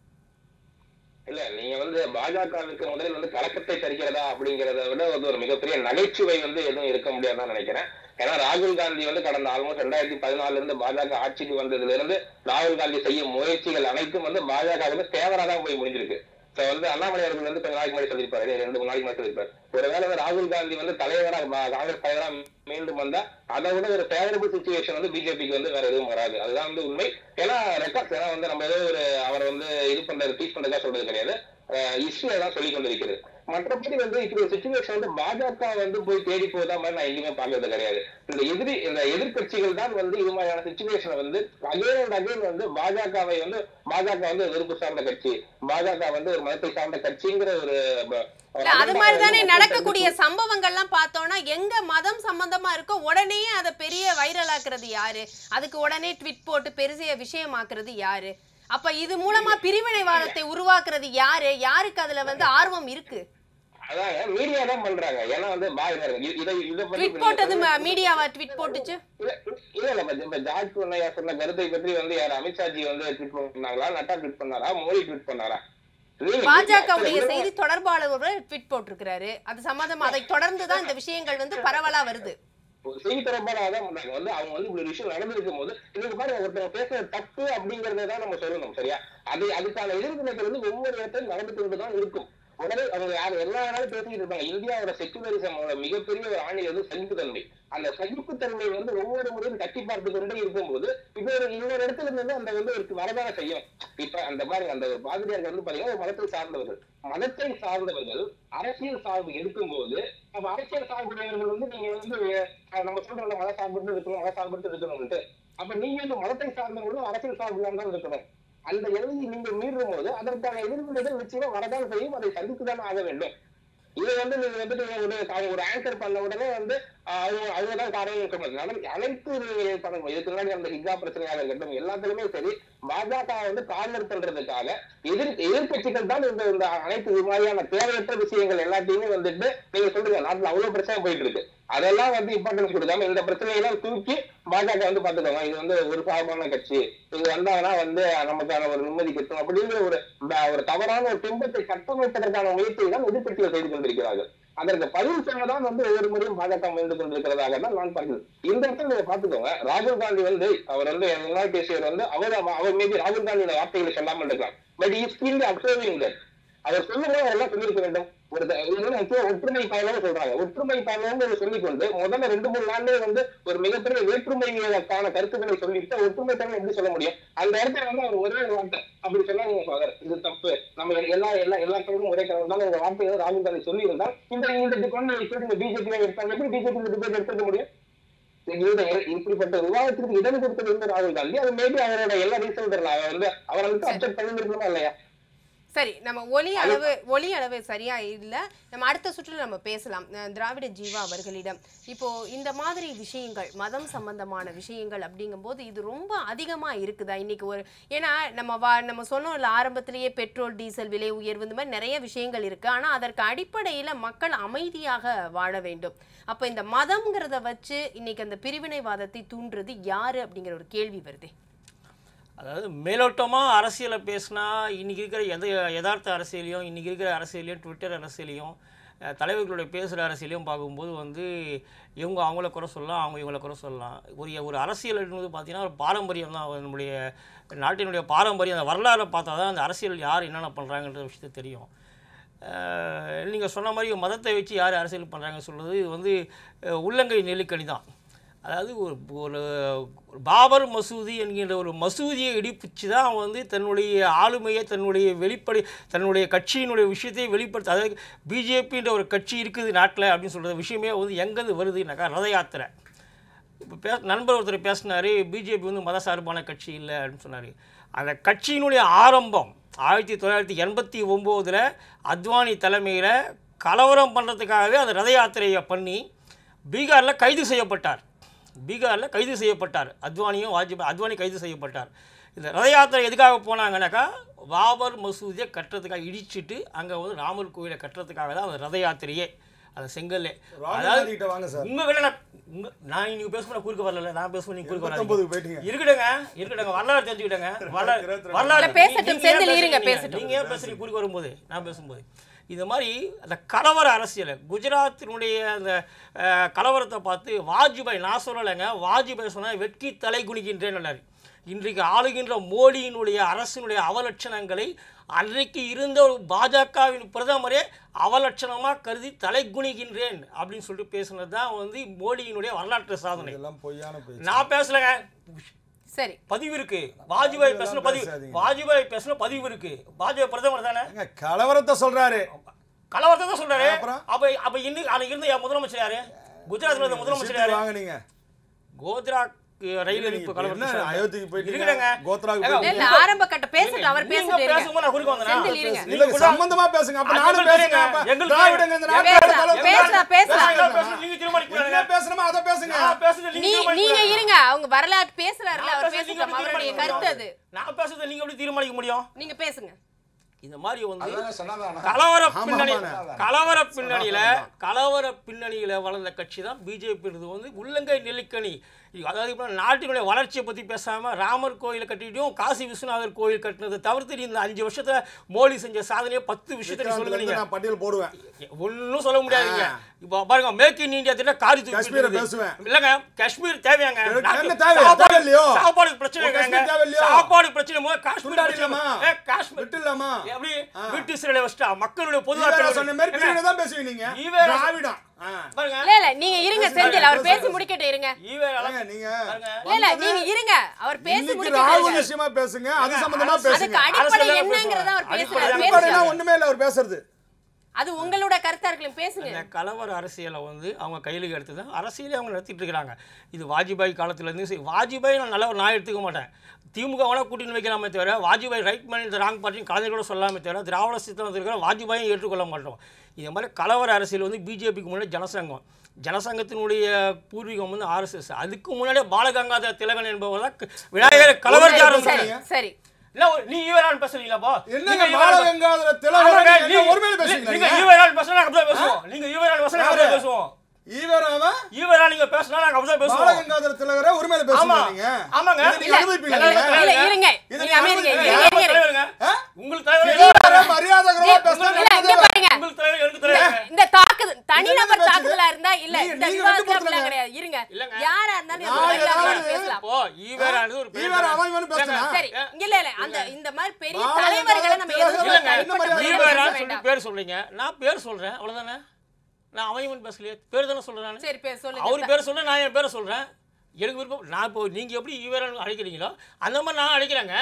இல்ல நீங்க வந்து பாஜகவுக்கு முதலில் வந்து கலக்கத்தை தருகிறதா அப்படிங்கறத விட வந்து ஒரு மிகப்பெரிய நகைச்சுவை வந்து எதுவும் இருக்க முடியாதுன்னு நினைக்கிறேன் ஏன்னா ராகுல் காந்தி வந்து கடந்த ஆல்மோஸ்ட் ரெண்டாயிரத்தி பதினாலுல இருந்து பாஜக ஆட்சிக்கு வந்ததுல இருந்து ராகுல் காந்தி செய்யும் முயற்சிகள் அனைத்தும் வந்து பாஜக வந்து தேவரா தான் போய் முடிஞ்சிருக்கு சோ வந்து அண்ணாமலை அவர்கள் வந்து கொஞ்ச நாளைக்கு முன்னாடி சொல்லியிருப்பாரு இல்ல, ரெண்டு மூணு நாளைக்கு முன்னாடி சொல்லியிருப்பாரு ஒருவேளை வந்து ராகுல் காந்தி வந்து தலைவரா பா- காங்கிரஸ் தலைவரா மீண்டும் வந்தா அதை விட ஒரு ஃபேவரபிள் சுச்சுவேஷன் வந்து பிஜேபிக்கு வந்து வேற எதுவும் வராது அதுதான் வந்து உண்மை ஏன்னா ரெக்கார்ட்ஸ் ஏன்னா வந்து நம்ம ஏதோ ஒரு அவரை வந்து இது பண்றது டீச் பண்றதா சொல்றது கிடையாது ஹிஸ்டரி தான் சொல்லி கொண்டிருக்கிறது மற்றபடி வந்து இப்படி ஒரு சுச்சுவேஷன் வந்து பாஜக வந்து போய் தேடி போதா மாதிரி நான் எங்கேயுமே பார்க்கறது கிடையாது இந்த எதிரி இந்த எதிர்க்கட்சிகள் தான் வந்து இது மாதிரியான சுச்சுவேஷனை வந்து அகைன் அண்ட் அகைன் வந்து பாஜகவை வந்து பாஜக வந்து வெறுப்பு சார்ந்த கட்சி பாஜக வந்து ஒரு மதத்தை சார்ந்த கட்சிங்கிற ஒரு ப- ஒரு இல்ல அது agenda மாதிரி தானே வந்து நடக்கக்கூடிய சம்பவங்கள்லாம் பார்த்தோம்னா எங்க மதம் சம்பந்தமா இருக்கோ உடனே அதை பெரிய வைரல் ஆக்குறது யாரு அதுக்கு உடனே ட்விட் போட்டு பெருசிய விஷயமாக்குறது யாரு அப்ப இது மூலமா பிரிவினைவாதத்தை உருவாக்குறது யாரு யாருக்கு அதுல வந்து ஆர்வம் இருக்கு அதாங்க மீடியா தான் பண்றாங்க ஏன்னா வந்து பாருங்க இ- இதை இதை பத்தி ட்விட் போட்டது மீடியாவா ட்விட் போட்டுச்சு இல்ல இல்ல இல்ல பட் இப்ப ஜார்ஜ் பொன்னையா சொன்ன கருத்தை பற்றி வந்து யார் அமித்ஷாஜி வந்து ட்வீட் பண்ணாங்களா நட்டா ட்வீட் பண்ணாரா மோடி ட்வீட் பண்ணாரா நீங்க- பாஜகவுடைய இல்ல, செய்தி தொடர்பாளர் ஒரு ட்விட் போட்டிருக்கிறாரு அது சம்பந்தமா அதை தொடர்ந்து தான் இந்த விஷயங்கள் வந்து பரவலா வருது ஒரு செய்தி தொடர்பாளர் தான் பண்ணாங்க வந்து அவங்க வந்து இப்படி ஒரு விஷயம் நடந்திருக்கும் போது இதுக்கு பாருங்க ஒருத்தவங்க பேசுறது தப்பு அப்படிங்கறத தான் நம்ம சொல்லணும் சரியா அது அதுக்கான எதிர்வினைகள் வந்து ஒவ்வொரு இடத்துல நடந்துட்டு கொண்டு தான் இருக்கும் உடனே அவங்க யார் எல்லா நாளும் பேசிக்கிட்டு இருப்பாங்க இந்தியாவோட செக்குலரிசமோட மிகப்பெரிய ஒரு ஆணி வந்து சகிப்புத்தன்மை அந்த சகிப்புத்தன்மை வந்து ஒவ்வொரு முறையும் தட்டி பார்த்து கொண்டே இருக்கும்போது இப்போ ஒரு இன்னொரு இடத்துல இருந்து அந்த வந்து ஒரு வரதான செய்யும் இப்ப அந்த மாதிரி அந்த ஒரு பாதிரியார்கள் வந்து பாத்தீங்கன்னா ஒரு மதத்தை சார்ந்தவர்கள் மதத்தை சார்ந்தவர்கள் அரசியல் சார்பு எடுக்கும்போது அப்ப அரசியல் சார்புடையவர்கள் வந்து நீங்க வந்து அஹ், நம்ம சொல்றோம் மத சார்பு இருக்கணும் மத சார்பு இருக்கணும்ட்டு அப்ப நீங்க வந்து மதத்தை சார்ந்தவர்களும் அரசியல் சார்பு தான் இருக்கணும் அந்த எல்லையை நீங்க மீறும் போது அதற்கான எதிர்வினைகள் நிச்சயமா வரதான் செய்யும் அதை சந்தித்துதான் ஆக வேண்டும் இதை வந்து நீங்க வந்துட்டு ஒரு அவங்க ஒரு ஆங்கர் பண்ண உடனே வந்து ஆஹ் அவங்க அவங்க தான் காரணம் இருக்க முடியாது ஆனா அனைத்து நீங்க பண்ணுங்க இதுக்கு முன்னாடி அந்த ஹிஜா பிரச்சனையாக இருக்கட்டும் எல்லாத்துலயுமே சரி பாஜக வந்து கார்னர் பண்றதுக்காக எதிர் எதிர்கட்சிகள் தான் இந்த இந்த அனைத்து இது மாதிரியான தேவையற்ற விஷயங்கள் எல்லாத்தையுமே வந்துட்டு நீங்க சொல்றீங்க நாட்டுல அவ்வளவு பிரச்சனை போயிட்டு இருக்கு அதெல்லாம் வந்து இம்பார்ட்டன்ஸ் கொடுக்காம இந்த பிரச்சனையெல்லாம் தூக்கி பாஜக வந்து பாத்துக்கோங்க இது வந்து ஒரு சார்பான கட்சி இது வந்தாங்கன்னா வந்து நமக்கான ஒரு நிம்மதி கிட்டும் அப்படிங்கிற ஒரு ப- ஒரு தவறான ஒரு பிம்பத்தை கட்டமைப்பதற்கான முயற்சியை தான் எதிர்கட்சிகள் செய்து கொண்டிருக்கிறார்கள் அதற்கு பதில் சொல்லதான் வந்து ஒவ்வொரு முறையும் பாஜக முயன்று கொண்டிருக்கிறதாக தான் நான் பார்க்கிறேன் இந்த இடத்துல நீங்க பாத்துக்கோங்க ராகுல் காந்தி வந்து அவர் வந்து முன்னாள் பேசியவர் வந்து அவர் அவர் மேபி ராகுல் காந்தியோட வார்த்தைகளை சொல்லாமல் இருக்கலாம் but is still observing that அவர் சொல்லும்போது அதெல்லாம் சொல்லியிருக்க வேண்டும் ஒரு த- இது வந்து முக்கிய ஒற்றுமை பயணம் சொல்றாங்க ஒற்றுமை பயணம்னு சொல்லிக்கொண்டு முதல்ல ரெண்டு மூணு நாள்லயே வந்து ஒரு மிகப்பெரிய வேற்றுமைக்கான கருத்துக்களை சொல்லிட்டு ஒற்றுமை பயணம் எப்படி சொல்ல முடியும் அந்த இடத்துல வந்து அவர் ஒரே ஒரு வார்த்தை அப்படி சொன்னா நீங்க ஃபாதர் இது தப்பு நம்ம எல்லா எல்லா எல்லா கடவுளும் ஒரே கடவுள் தான் இந்த வார்த்தையை ராகுல் காந்தி சொல்லி இருந்தால் இந்த இந்த டிபெண்ட் இப்படி பிஜேபி எடுத்தாங்க எப்படி பிஜேபி இந்த டிபேட் எடுத்துக்க முடியும் இந்த இப்படிப்பட்ட விவாதத்துக்கு இடம் கொடுத்தது வந்து ராகுல் காந்தி அது மேபி அவரோட எல்லா ரீசன் தெரியல அவர் வந்து அவரை வந்து அப்செட் பண்ணிருக்கணுமா இல்லையா சரி நம்ம ஒலி அளவு ஒலி அளவு சரியா இல்ல நம்ம அடுத்த சுற்றுல நம்ம பேசலாம் அஹ் திராவிட ஜீவா அவர்களிடம் இப்போ இந்த மாதிரி விஷயங்கள் மதம் சம்பந்தமான விஷயங்கள் அப்படிங்கும்போது இது ரொம்ப அதிகமா இருக்குதா இன்னைக்கு ஒரு ஏன்னா நம்ம வா நம்ம சொன்னோம்ல ஆரம்பத்திலேயே பெட்ரோல் டீசல் விலை உயர்வு இந்த மாதிரி நிறைய விஷயங்கள் இருக்கு ஆனா அதற்கு அடிப்படையில மக்கள் அமைதியாக வாழ வேண்டும் அப்ப இந்த மதம்ங்கிறத வச்சு இன்னைக்கு அந்த பிரிவினைவாதத்தை தூண்டுறது யாரு அப்படிங்கிற ஒரு கேள்வி வருதே அதாவது மேலோட்டமாக அரசியலை பேசினா இன்றைக்கி இருக்கிற எத யதார்த்த அரசியலையும் இன்றைக்கி இருக்கிற அரசியலையும் ட்விட்டர் அரசியலையும் அஹ், தலைவர்களுடைய பேசுகிற அரசியலையும் பார்க்கும்போது வந்து இவங்க அவங்கள குறை சொல்லலாம் அவங்க இவங்கள குறை சொல்லலாம் ஒரு ஒரு அரசியல் என்பது பார்த்தீங்கன்னா ஒரு பாரம்பரியம் தான் நம்முடைய நாட்டினுடைய பாரம்பரியம் அந்த வரலாறை பார்த்தா தான் அந்த அரசியல் யார் என்னென்ன பண்ணுறாங்கன்ற விஷயத்து தெரியும் நீங்கள் சொன்ன மாதிரி மதத்தை வச்சு யார் அரசியல் பண்ணுறாங்கன்னு சொல்கிறது இது வந்து அஹ், உள்ளங்கை நெல்லிக்கனி தான் அதாவது ஒரு ஒரு ஒரு பாபர் மசூதி என்கின்ற ஒரு மசூதியை இடிப்பிச்சு தான் அவன் வந்து தன்னுடைய ஆளுமையை தன்னுடைய வெளிப்படை தன்னுடைய கட்சியினுடைய விஷயத்தை வெளிப்படுத்த அதாவது பிஜேபின்ற ஒரு கட்சி இருக்குது நாட்டில் அப்படின்னு சொல்கிற விஷயமே வந்து எங்கேருந்து வருதுனாக்கா ரத யாத்திரை இப்போ பே நண்பர் ஒருத்தர் பேசினார் பிஜேபி வந்து மதசார்பான கட்சி இல்லை அப்படின்னு சொன்னார் அந்த கட்சியினுடைய ஆரம்பம் ஆயிரத்தி தொள்ளாயிரத்தி எண்பத்தி ஒம்போதில் அத்வானி தலைமையில் கலவரம் பண்ணுறதுக்காகவே அந்த ரத யாத்திரையை பண்ணி பீகாரில் கைது செய்யப்பட்டார் பீகாரில் கைது செய்யப்பட்டார் அத்வானியும் வாஜ்பாய் அத்வானி கைது செய்யப்பட்டார் இந்த ரத யாத்திரை எதுக்காக போனாங்கன்னாக்கா பாபர் மசூதியை கட்டுறதுக்காக இடிச்சிட்டு அங்கே வந்து ராமர் கோயிலை கட்டுறதுக்காக தான் அந்த ரத யாத்திரையே அந்த செங்கல்லே ராகுல் காந்தி கிட்ட வாங்க சார் உங்க வேலை நான் உங்க நான் நீங்க பேசும்போது குறுக்க வரல நான் பேசும்போது நீங்க குறுக்க வராதீங்க பத்தொன்பதுக்கு போயிட்டீங்க இருக்கட்டுங்க இருக்கட்டுங்க வரலாறு தெரிஞ்சுக்கிட்டங்க வரலாறு இருபத்தி வரலாறு இல்ல, பேசட்டும், நீங்க ஏன் செந்தில் இருங்க, பேசுறீங்க? பேசட்டும். நீங்க ஏன் பேசுறீங்க குறுக்க வரும்போது நான் பேசும்போது இந்த மாதிரி அந்த கலவர அரசியல் குஜராத்தினுடைய அந்த அஹ், கலவரத்தை பார்த்து வாஜ்பாய் நான் சொல்லலைங்க வாஜ்பாய் சொன்னா வெட்கி தலை குனிகின்றேன்னு இன்றைக்கு ஆளுகின்ற மோடியினுடைய அரசினுடைய அவலட்சணங்களை அன்றைக்கு இருந்த ஒரு பாஜகவின் பிரதமரே அவலட்சணமாக கருதி தலை குனிகின்றேன் அப்படின்னு சொல்லிட்டு பேசுனது தான் வந்து மோடியினுடைய வரலாற்று சாதனை இதெல்லாம் பொய்யான பேச்சு நான் பேசலைங்க சரி பதிவு இருக்கு வாஜ்பாய் பேசின பதிவு பேசாதீங்க. வாஜ்பாய் பேசின பதிவு இருக்கு வாஜ்பாய் பிரதமர் தானே ஏங்க, கலவரத்தை சொல்றாரு கலவரத்தை தான் சொல்றாரு அப்புறம்? அப்ப அப்ப இன்னைக்கு அன்னைக்கு இருந்த என் முதலமைச்சர் யாரு குஜராத்ல இருந்த முதலமைச்சர் சீட்டு யாரு வாங்க நீங்க கோத்ராக் ரயில் நீங்க இணைப்பு இப்ப கலவரத்தை என்ன சொல்றாரு. அயோத்திக்கு போயிட்டீங்க, இருக்குதுங்க. கோத்ராக்கு ஏங்க, போயிட்டீங்க. இல்ல ஆரம்ப கட்ட பேசட்டும் அவர் நீங்க பேசிட்டு இருங்க. பேசும்போது நான் குறுக்க வந்தேனா? செந்தில் இருங்க. நீங்க இல்ல கூட- சம்பந்தமா பேசுங்க அப்ப அது நானும் மட்டும் பேசுங்க தெரியுங்க. அப்ப எங்களுக்கு திராவிடங்க இந்த நாட்டோட பேசலாம், தலைவர் பேசலாம், பேசலாம். நான் பேசுறது நீங்க தீர்மானிக்க என்ன கூடாதுங்க. பேசணுமோ அதை பேசுங்க நான் பேசுறது நீங்க நீ தீர்மானிக்க நீங்க கூடாதுங்க. இருங்க அவங்க வரலாற்று பேசுறாருல நான் அவர் பேசுறது நீங்க பேசட்டும் எப்படி அவருடைய தீர்மானிக்க கருத்து அது முடியும்? நான் பேசுறதை நீங்க எப்படி தீர்மானிக்க முடியும் நீங்க பேசுங்க இந்த மாதிரி வந்து அதான சனாதனம் கலவர ஆமா, பின்னணி ஆமாண்ணே. கலவர பின்னணியில கலவர பின்னணியில வளர்ந்த கட்சி தான் பிஜேபி வந்து உள்ளங்கை நெல்லிக்கனி அதாவது இப்போ நாட்டினுடைய வளர்ச்சியை பற்றி பேசாமல் ராமர் கோயிலை கட்டிட்டும் காசி விஸ்வநாதர் கோயில் கட்டினதை தவிர்த்து நீ இந்த அஞ்சு வருஷத்துல மோடி செஞ்ச சாதனையை பத்து விஷயத்தை நீ சொல்லுங்க நீங்க நான் பட்டியல் போடுவேன் ஒன்றும் சொல்ல முடியாதுங்க இப்போ பாருங்க மேக் இன் இந்தியா திட்டம் காரி தூக்கி காஷ்மீரை விட்டுருது. பேசுவேன். இல்லைங்க காஷ்மீர் தேவையாங்க எனக்கு நாட்டு- என்ன தேவை? சாப்பாடு- தேவை இல்லையோ? சாப்பாடு பிரச்சனை உன் காஷ்மீர் இல்லைங்க. தேவை இல்லையோ? சாப்பாடு பிரச்சனை முதல்ல காஷ்மீர் துண்டாடிடலாமா? பிரச்சனை. ஏ, காஷ்மீர் விட்டுலாமா எப்படி ஆ. வீட்டு சிறையில வச்சுட்டா மக்களுடைய பொது ஈவேரா சொன்ன மாதிரி ஏங்க, பிரிவினை தான் பேசுவீங்க நீங்க ஈவேரா- திராவிடம் ஆ. பாருங்க இல்ல இல்ல நீங்க இருங்க பேசுங்க, செந்தில் அவர் பேசி பேசுங்க. முடிக்கட்டும் இருங்க ஈவேரா ஏங்க, நீங்க பாருங்க. இல்ல இல்ல நீங்க இருங்க அவர் பேசி இன்னைக்கு முடிக்கட்டும் ராகுல் இருங்க. விஷயமா பேசுங்க அது சம்பந்தமா அதுக்கு பேசுங்க அதுக்கு அடிப்படை அரசியல்ல என்னங்கறத அவர் பேசுவாங்க. பேசுறாரு அடிப்படை அடிப்படைனா பேசுங்க. ஒண்ணுமே இல்ல அவர் பேசுறது அது உங்களோட கருத்தா இருக்கலாம் பேசுங்க இந்த கலவர அரசியலை வந்து அவங்க கையில் எடுத்து தான் அரசியலே அவங்க நடத்திட்டு இருக்கிறாங்க இது வாஜ்பாய் காலத்துலேருந்து சரி வாஜ்பாய் நான் நல்லவர் நான் எடுத்துக்க மாட்டேன் திமுக வேணா கூட்டின்னு வைக்கலாமே தவிர வாஜ்பாய் ரைட் மேன் இந்த ராங் பார்ட்டின்னு கலைஞர் கூட சொல்லாமே தவிர திராவிட சித்தம் இருக்கிற வாஜ்பாயும் ஏற்றுக்கொள்ள மாட்டோம் இது மாதிரி கலவர அரசியல் வந்து பிஜேபிக்கு முன்னாடி ஜனசங்கம் ஜனசங்கத்தினுடைய பூர்வீகம் வந்து ஆர்எஸ்எஸ் அதுக்கு முன்னாடியே பாலகங்காதர திலகன் என்பவர் தான் விநாயகர் கலவரச்சாரம் சரி சரி இல்ல நீ ஈவரான் பேசுறீங்களாப்பா என்னங்க பாலகங்காதர திலகர் என்ன ஒருமையில பேசுறீங்களா நீங்க நீங்க? ஈவரான் பேசுனா நாங்க அப்படியே பேசுவோம் நீங்க ஈவரான் பேசுனா நாங்க அப்படியே பேசுவோம் ஈவராவ ஈவரா நீங்க பேசினா நாங்க அப்படிதான் பேசுவோம் பாலகங்காதர திலகரை ஒருமையில ஆமா பேசுங்க நீங்க ஆமாங்க இதை நீங்க அனுபவிப்பீங்களா இல்ல, நீங்க? இல்ல இருங்க இதை நீங்க நீங்க அமைதிங்க அனுபவிப்பீங்களா? இருங்க, உங்களுக்கு இருங்க. தலைவருங்க ஆ? உங்களுக்கு தலைவர் ஈவரா மரியாதை குறைவா பேசுனா இல்ல, இங்க நல்லது. பாருங்க உங்களுக்கு தலைவர் எனக்கு தலைவர் இந்த தாக்குதல் தனிநபர் என்ன பேசுது? தாக்குதலா இருந்தா இல்ல நீங்க- இந்த நீங்க விவாதத்துல கட்டுப்படுத்துங்க. அப்படிலாம் கிடையாது இருங்க இல்லங்க. யாரா இருந்தாலும் நான் நம்ம எல்லாரும் ஏதாவது- பேசலாம் இப்போ ஈவரானது ஒரு பேர் ஈவரா தானே. அவன் இவனு பேசுனா சரி இங்க இல்ல இல்ல அந்த இந்த மாதிரி பெரிய பாலகங்காதர தலைவர்களை நம்ம திலகர் எதுவும் இல்லங்க, தனிப்பட்ட என்ன முறையில மரியாதை? பேச ஈவரான்னு சொல்லி வேண்டாம். பேர் சொல்றீங்க நான் பேர் சொல்றேன் அவ்வளவுதானே நான் அவன் பேசலையே பேர் தானே சொல்றேன் நானு. சரி பேர் சொல்லுங்க அவர் பேரை சொல்ல நான் என் பேரை சொல்றேன் எனக்கு விருப்பம் நான் இப்போ நீங்க எப்படி ஈவரான் அழைக்கிறீங்களோ அந்த மாதிரி நான் அழைக்கிறேங்க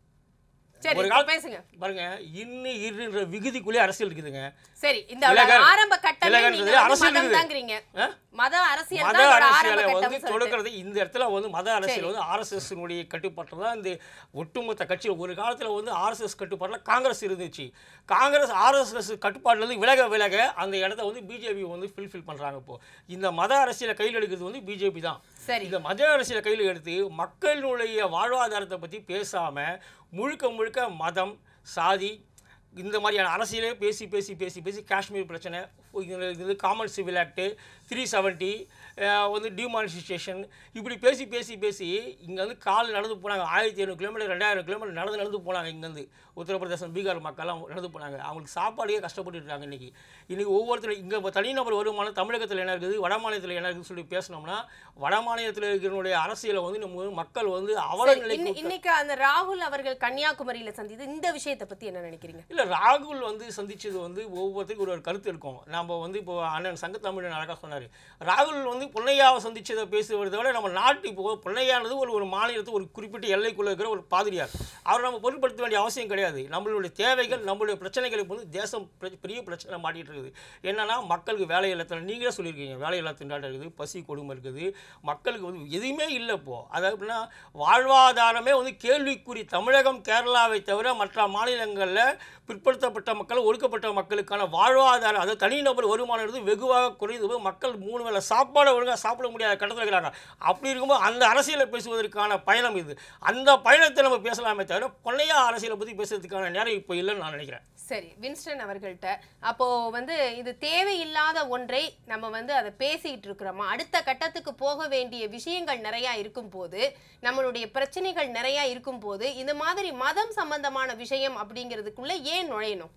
சரி ஒரு இப்ப கால- பேசுங்க பாருங்க இன்னு இருன்ற விகுதிக்குள்ளே அரசியல் இருக்குதுங்க சரி இந்த திலகர், ஆரம்ப கட்டமே திலகர்ன்றது நீங்க வந்து அரசியல் மதம் இருக்குது. தாங்கிறீங்க ஆ? மத அரசியல் மத தான் இதோட ஆரம்ப அரசியலை வந்து கட்டம் சொல்லிட்டு தொடக்கிறது இந்த இடத்துல வந்து மத அரசியல் சரி. வந்து ஆர்எஸ்எஸ்னுடைய கட்டுப்பாட்டில் தான் இந்த ஒட்டுமொத்த கட்சி ஒரு காலத்தில் வந்து ஆர்எஸ்எஸ் கட்டுப்பாட்டில் காங்கிரஸ் இருந்துச்சு காங்கிரஸ் ஆர்எஸ்எஸ் கட்டுப்பாட்டிலேருந்து விலக விலக அந்த இடத்த வந்து பிஜேபி வந்து ஃபில்ஃபில் பண்ணுறாங்க இப்போ இந்த மத அரசியலை கையில் எடுக்கிறது வந்து பிஜேபி தான் சரி இந்த மத அரசியலை கையில் எடுத்து மக்களுடைய வாழ்வாதாரத்தை பற்றி பேசாமல் முழுக்க முழுக்க மதம் சாதி இந்த மாதிரியான அரசியலே பேசி பேசி பேசி பேசி காஷ்மீர் பிரச்சனை இது இது common civil act three seventy வந்து டிமானிசேஷன் இப்படி பேசி பேசி பேசி இங்கே வந்து கால் நடந்து போனாங்க ஆயிரத்தி ஐநூறு கிலோமீட்டர் ரெண்டாயிரம் கிலோமீட்டர் நடந்து நடந்து போனாங்க இங்கேருந்து உத்தரப்பிரதேசம் பீகார் மக்கள்லாம் நடந்து போனாங்க அவங்களுக்கு சாப்பாடுக்கே கஷ்டப்பட்டு இருக்காங்க இன்றைக்கி இன்றைக்கி ஒவ்வொருத்தரும் இங்கே தனிநபர் வருமானம் தமிழகத்தில் என்ன இருக்குது வட மாநிலத்தில் என்ன இருக்குதுன்னு சொல்லி பேசினோம்னா வட மாநிலத்தில் இருக்கிறனுடைய அரசியலை வந்து நம்ம மக்கள் வந்து அவல சரி, நிலைக்கு இன்னி- இன்னைக்கு அந்த ராகுல் அவர்கள் கன்னியாகுமரியில சந்தித்து இந்த விஷயத்தை பத்தி என்ன நினைக்கிறீங்க இல்லை ராகுல் வந்து சந்திச்சது வந்து ஒவ்வொருத்தருக்கும் ஒரு ஒரு கருத்து இருக்கும் நம்ம வந்து இப்போ அண்ணன் சங்கத்தமிழன் அழகாக சொன்னார் ராகுல் வந்து பொன்னையாவை சந்திச்சதை பேசுவதை விட நம்ம நாட்டு இப்போ பொன்னையானது ஒரு ஒரு மாநிலத்து ஒரு குறிப்பிட்ட எல்லைக்குள்ளே இருக்கிற ஒரு பாதிரியார் அவர் நம்ம பொருட்படுத்த வேண்டிய அவசியம் கிடையாது நம்மளுடைய தேவைகள் நம்மளுடைய பிரச்சனைகளுக்கு வந்து தேசம் பெ- பெரிய பிரச்சனை மாட்டிகிட்டு இருக்குது என்னன்னா மக்களுக்கு வேலை இல்லத்தில் நீங்களே சொல்லியிருக்கீங்க வேலை இல்லா திண்டாட்டம் இருக்குது பசி கொடுமை இருக்குது மக்களுக்கு வந்து எதுவுமே இல்லை இப்போது அதாவது எப்படின்னா வாழ்வாதாரமே வந்து கேள்விக்குறி தமிழகம் கேரளாவை தவிர மற்ற மாநிலங்களில் பிற்படுத்தப்பட்ட மக்கள் ஒடுக்கப்பட்ட மக்களுக்கான வாழ்வாதாரம் அதாவது தனிநபர் வருமானம் இருந்து வெகுவாக குறைந்து போய் மக்கள் மூணு வேளை சாப்பாடு ஒழுங்காக சாப்பிட முடியாத கட்டத்தில் இருக்கிறாங்க அப்படி இருக்கும்போது அந்த அரசியலை பேசுவதற்கான பயணம் இது அந்த பயணத்தை நம்ம பேசலாமே தவிர பொன்னையா அரசியலை பற்றி பேசுறதுக்கான நேரம் இப்போ இல்லைன்னு நான் நினைக்கிறேன் சரி வின்ஸ்டன் அவர்கள்ட்ட அப்போ வந்து இது தேவையில்லாத ஒன்றை நம்ம வந்து அதை பேசிட்டு இருக்கிறோமா அடுத்த கட்டத்துக்கு போக வேண்டிய விஷயங்கள் நிறைய இருக்கும் போது நம்மளுடைய பிரச்சனைகள் நிறைய இருக்கும் போது இந்த மாதிரி மதம் சம்பந்தமான விஷயம் அப்படிங்கிறதுக்குள்ள ஏன் நுழையணும்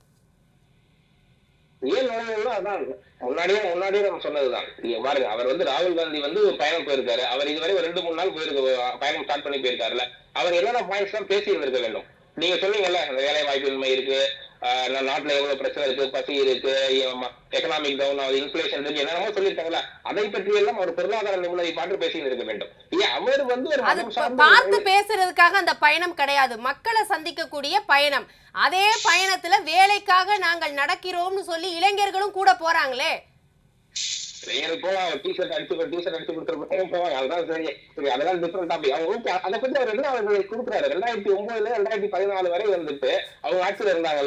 ஏன் நுழையணும்னா அதான் முன்னாடியே முன்னாடியே நம்ம சொன்னதுதான் நீங்க பாருங்க அவர் வந்து ராகுல் காந்தி வந்து ஒரு பயணம் போயிருக்காரு அவர் இதுவரை ஒரு ரெண்டு மூணு நாள் போயிருக்கு பயணம் ஸ்டார்ட் பண்ணி போயிருக்காருல்ல அவர் என்னென்ன பாயிண்ட்ஸ் தான் பேசி இருந்திருக்க வேண்டும் நீங்க சொன்னீங்கல்ல இந்த வேலை வாய்ப்பின்மை இருக்கு ஆஹ் நம்ம நாட்டுல எவ்வளவு பிரச்சனை இருக்கு பசி இருக்கு எக்கனாமிக் டவுன் ஆகுது இன்ஃபிளேஷன் இருக்கு என்னென்னமோ சொல்லியிருக்காங்கல்ல அதை பற்றி எல்லாம் ஒரு பொருளாதார நிபுணரை பார்த்து பேசி இருக்க வேண்டும் ஏன் அவர் வந்து ஒரு அது மதம் ப- சார்ந்த பார்த்து ஒரு- பேசுறதுக்காக அந்த பயணம் கிடையாது மக்களை சந்திக்கக்கூடிய பயணம் அதே பயணத்துல வேலைக்காக நாங்கள் நடக்கிறோம்னு சொல்லி இளைஞர்களும் கூட போறாங்களே இளைஞர்கள் போவாங்க டிஷர்ட் அடிச்சு டிஷர்ட் அடிச்சு கொடுத்துருப்பாங்க போவாங்க அதுதான் சரி சரி அதெல்லாம் டிஃப்ரெண்ட் டாபிக் அவங்க ஓகே அதை பத்தி அவர் என்ன அவங்களுக்கு கொடுக்குறாரு ரெண்டாயிரத்தி ஒன்பதுல ரெண்டாயிரத்தி பதினாலு வரை வந்துட்டு அவங்க ஆட்சியில இருந்தாங்கல்ல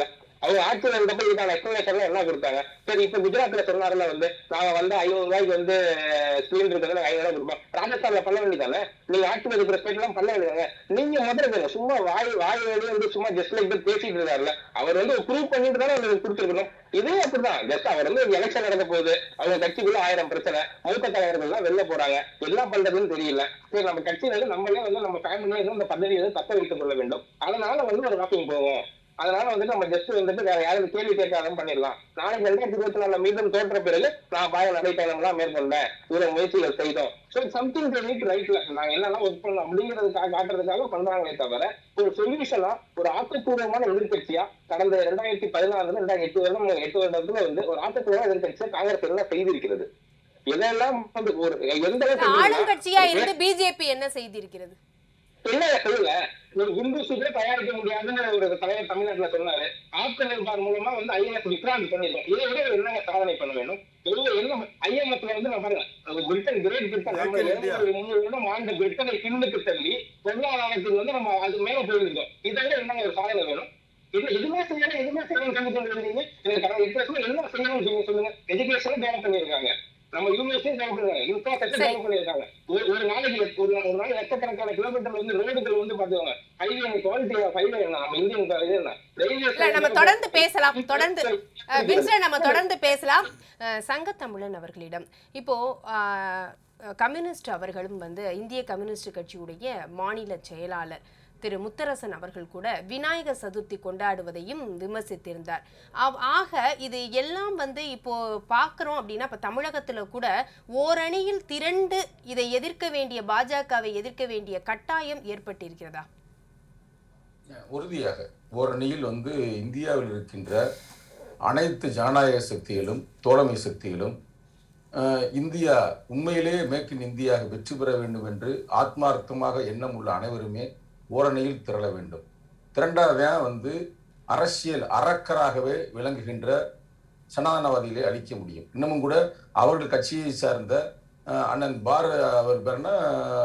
அவங்க ஆட்சியில் இருந்தப்ப இதுக்கான எக்ஸ்பிளேஷன் என்ன கொடுத்தாங்க சரி இப்ப குஜராத்ல சொன்னாருல வந்து நாங்க வந்து ஐநூறு ரூபாய்க்கு வந்து சிலிண்டர் இருக்கிறது ஐநூறு ரூபாய் கொடுப்போம் ராஜஸ்தான்ல பண்ண வேண்டியதானே நீங்க ஆட்சியில் இருக்கிற ஸ்டேட் எல்லாம் பண்ண வேண்டியதாங்க நீங்க முதல்ல சும்மா வாய் வாய் வழியே வந்து சும்மா ஜஸ்ட் லைக் பேசிட்டு இருக்காருல்ல அவர் வந்து ப்ரூவ் பண்ணிட்டு தானே உங்களுக்கு கொடுத்துருக்கணும் இதே அப்படிதான் ஜஸ்ட் அவர் வந்து எலெக்ஷன் நடக்க போகுது அவங்க கட்சிக்குள்ள ஆயிரம் பிரச்சனை மூத்த தலைவர்கள் எல்லாம் வெளில போறாங்க என்ன பண்றதுன்னு தெரியல சரி நம்ம கட்சியில இருந்து நம்மளே வந்து நம்ம ஃபேமிலியில இருந்து அந்த பதவியை வந்து தக்க வைத்துக் கொள்ள வேண்டும் அதனால வந்து ஒரு வாக்கிங் போவோம் அதனால வந்துட்டு நம்ம ஜஸ்ட் வந்துட்டு வேற யாரும் கேள்வி கேட்காத பண்ணிடலாம் நாளைக்கு ரெண்டாயிரத்தி இருபத்தி நாலுல மீண்டும் தோற்ற பிறகு நான் பாய நடைப்பயணம் எல்லாம் மேற்கொண்டேன் இவ்வளவு முயற்சிகள் செய்தோம் ஸோ சம்திங் நீட் ரைட்ல நாங்க என்னெல்லாம் ஒர்க் பண்ணோம் அப்படிங்கிறதுக்காக காட்டுறதுக்காக பண்றாங்களே தவிர ஒரு சொல்யூஷனா ஒரு ஆக்கப்பூர்வமான எதிர்கட்சியா கடந்த ரெண்டாயிரத்தி பதினாலுல இருந்து ரெண்டாயிரத்தி எட்டு வருடம் எட்டு வருடத்துல வந்து ஒரு ஆக்கப்பூர்வமான எதிர்கட்சியா காங்கிரஸ் என்ன செய்திருக்கிறது இதெல்லாம் வந்து ஒரு எந்த அளவுக்கு ஆளுங்கட்சியா இருந்து பிஜேபி என்ன செய்திருக்கிறது என்ன சொல்லல ஒரு இந்து சுதே தயாரிக்க முடியாதுன்னு ஒரு தலைவர் தமிழ்நாட்டுல சொன்னாரு ஆப்க நிர்பார் மூலமா வந்து ஐஎன்எஸ் விக்ராந்த் பண்ணிருக்கோம் இதை விட என்னங்க சாதனை பண்ண வேணும் எவ்வளவு என்ன ஐஎம்எஃப்ல வந்து நான் பாருங்க அது பிரிட்டன் கிரேட் பிரிட்டன் நம்ம Make in India. இருநூறு முந்நூறு வருடம் ஆண்ட பிரிட்டனை பின்னுக்கு தள்ளி பொருளாதாரத்துக்கு வந்து நம்ம அது மேல போயிருந்தோம் இதை விட என்னங்க ஒரு சாதனை வேணும் இது எதுவுமே செய்யணும் எதுவுமே செய்யணும் கண்டு கொண்டு இருந்தீங்க எனக்கு கடந்த எட்டு வருஷம் என்ன செய்யணும்னு சொல்லி சொல்லுங்க எஜுகேஷனும் டெவலப் பண்ணியிருக்காங்க நம்ம யூனிவர்சிட்டி டெவலப் பண்ணிருக்காங்க இன்ஃப்ராஸ்ட்ரக்சர் சரி. டெவலப் பண்ணியிருக்காங்க ஒரு ஒரு நாளைக்கு ஒரு ஒரு நாள் லட்சக்கணக்கான கிலோமீட்டர் வந்து ரோடுகள் வந்து பாத்துக்கோங்க ஹைவே குவாலிட்டி ஆஃப் ஹைவே என்ன நம்ம இந்தியன் இது என்ன இல்ல நம்ம தொடர்ந்து பேசலாம் தொடர்ந்து அஹ், வின்சென்ட் நம்ம தொடர்ந்து பேசலாம் அஹ், சங்கத்தமிழன் அவர்களிடம் இப்போ அஹ், கம்யூனிஸ்ட் அவர்களும் வந்து இந்திய கம்யூனிஸ்ட் கட்சியுடைய மாநில செயலாளர் திரு முத்தரசன் அவர்கள் கூட விநாயகர் சதுர்த்தி கொண்டாடுவதையும் விமர்சித்திருந்தார் அவ்- ஆக இது எல்லாம் வந்து இப்போ பார்க்குறோம் அப்படின்னா இப்போ தமிழகத்தில் கூட ஓரணியில் திரண்டு இதை எதிர்க்க வேண்டிய பாஜகவை எதிர்க்க வேண்டிய கட்டாயம் ஏற்பட்டிருக்கிறதா உறுதியாக ஓரணியில் வந்து இந்தியாவில் இருக்கின்ற அனைத்து ஜனநாயக சக்திகளும் தோழமை சக்திகளும் அஹ், இந்தியா உண்மையிலேயே மேக் இன் இந்தியாக வெற்றி பெற வேண்டும் என்று ஆத்மார்த்தமாக எண்ணம் உள்ள அனைவருமே ஓரணியில் திரள வேண்டும் திரண்டாதான் வந்து அரசியல் அறக்கராகவே விளங்குகின்ற சனாதனவாதிகளை அழிக்க முடியும் இன்னமும் கூட அவர்கள் கட்சியை சார்ந்த அஹ், அண்ணன் பார அவர் பேர்னா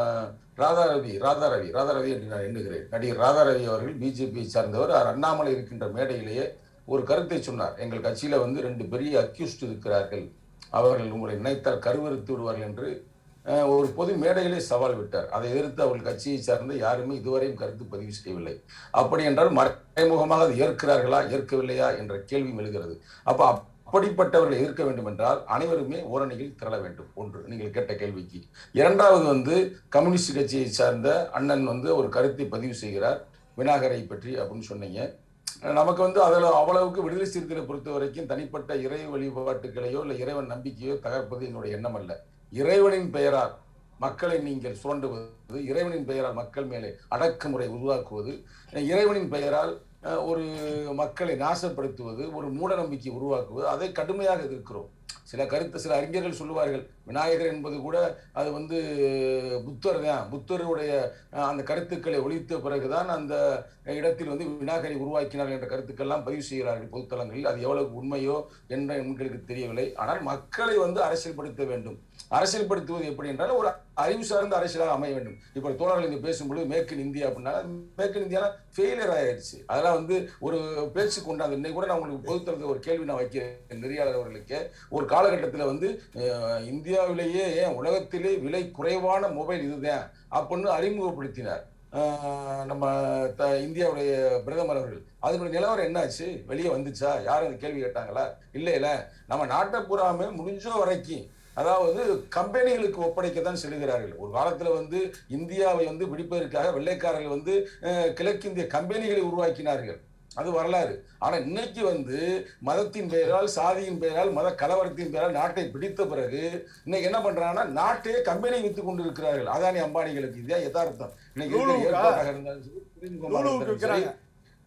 ராதாரவி ராதாரவி ராதாரவி என்று நான் எண்ணுகிறேன் நடிகர் ராதாரவி அவர்கள் பிஜேபியை சார்ந்தவர் அவர் அண்ணாமலை இருக்கின்ற மேடையிலேயே ஒரு கருத்தை சொன்னார் எங்கள் கட்சியில வந்து ரெண்டு பெரிய அக்யூஸ்ட் இருக்கிறார்கள் அவர்கள் உங்களை நினைத்தால் கருவறுத்து விடுவார்கள் என்று அஹ், ஒரு பொது மேடையிலே சவால் விட்டார் அதை எதிர்த்து அவர்கள் கட்சியை சார்ந்த யாருமே இதுவரையும் கருத்து பதிவு செய்யவில்லை அப்படி என்றால் மறைமுகமாக அதை ஏற்கிறார்களா ஏற்கவில்லையா என்ற கேள்வி எழுகிறது அப்ப அப்படிப்பட்டவர்களை எதிர்க்க வேண்டும் என்றால் அனைவருமே ஓரணியில் திரள வேண்டும் ஒன்று நீங்கள் கேட்ட கேள்விக்கு இரண்டாவது வந்து கம்யூனிஸ்ட் கட்சியை சார்ந்த அண்ணன் வந்து ஒரு கருத்தை பதிவு செய்கிறார் விநாயகரை பற்றி அப்படின்னு சொன்னீங்க நமக்கு வந்து அதில் அவ்வளவுக்கு விடுதலை சிறுத்தைகளை பொறுத்த வரைக்கும் தனிப்பட்ட இறை வழிபாட்டுகளையோ இல்லை இறைவன் நம்பிக்கையோ தகர்ப்பது என்னுடைய எண்ணம் அல்ல இறைவனின் பெயரால் மக்களை நீங்கள் சுரண்டுவது இறைவனின் பெயரால் மக்கள் மேலே அடக்குமுறை உருவாக்குவது இறைவனின் பெயரால் அஹ், ஒரு மக்களை நாசப்படுத்துவது ஒரு மூட நம்பிக்கை உருவாக்குவது அதை கடுமையாக எதிர்க்கிறோம் சில கருத்து சில அறிஞர்கள் சொல்லுவார்கள் விநாயகர் என்பது கூட அது வந்து புத்தர் தான் புத்தருடைய அஹ், அந்த கருத்துக்களை ஒழித்த பிறகுதான் அந்த இடத்தில் வந்து விநாயகரை உருவாக்கினார்கள் என்ற கருத்துக்கள்லாம் பதிவு செய்கிறார்கள் பொதுத்தளங்களில் அது எவ்வளவு உண்மையோ என்று எங்களுக்கு தெரியவில்லை ஆனால் மக்களை வந்து அரசியல்படுத்த வேண்டும் அரசியல்படுத்துவது எப்படி என்றால் ஒரு அறிவு சார்ந்த அரசியலாக அமைய வேண்டும் இப்போ தோழர்கள் இங்க பேசும்பொழுது மேக் இன் இந்தியா அப்படின்னா மேக் இன் இந்தியா ஃபெயிலியர் ஆயிடுச்சு அதெல்லாம் வந்து ஒரு பேச்சு கொண்டாந்து இன்னைக்கு கூட நான் உங்களுக்கு பொதுத்தளத்தில் ஒரு கேள்வி நான் வைக்கிறேன் நெறியாளர் அவர்களுக்கு ஒரு காலகட்டத்தில் வந்து அஹ், இந்தியாவிலேயே ஏன் உலகத்திலே விலை குறைவான மொபைல் இதுதான் அப்படின்னு அறிமுகப்படுத்தினார் அஹ், நம்ம த இந்தியாவுடைய பிரதமர் அவர்கள் அதனுடைய நிலவரம் என்னாச்சு வெளியே வந்துச்சா யாரும் அந்த கேள்வி கேட்டாங்களா இல்லை இல்லை நம்ம நாட்டை பூராமே முடிஞ்ச வரைக்கும் அதாவது கம்பெனிகளுக்கு ஒப்படைக்கத்தான் செல்கிறார்கள் ஒரு காலத்துல வந்து இந்தியாவை வந்து பிடிப்பதற்காக வெள்ளைக்காரர்கள் வந்து அஹ், கிழக்கிந்திய கம்பெனிகளை உருவாக்கினார்கள் அது வரலாறு ஆனா இன்னைக்கு வந்து மதத்தின் பெயரால் சாதியின் பெயரால் மத கலவரத்தின் பெயரால் நாட்டை பிடித்த பிறகு இன்னைக்கு என்ன பண்றாங்கன்னா நாட்டையே கம்பெனி வித்து கொண்டு இருக்கிறார்கள் அதானி அம்பானிகளுக்கு இதுதான் யதார்த்தம் இன்னைக்கு இருக்கிற லூலுவுக்கா? ஏற்பாடாக இருந்தாலும் சரி, துறைமுகமாக லூலுவுக்கு இருந்தாலும் சரி. விற்கிறாங்க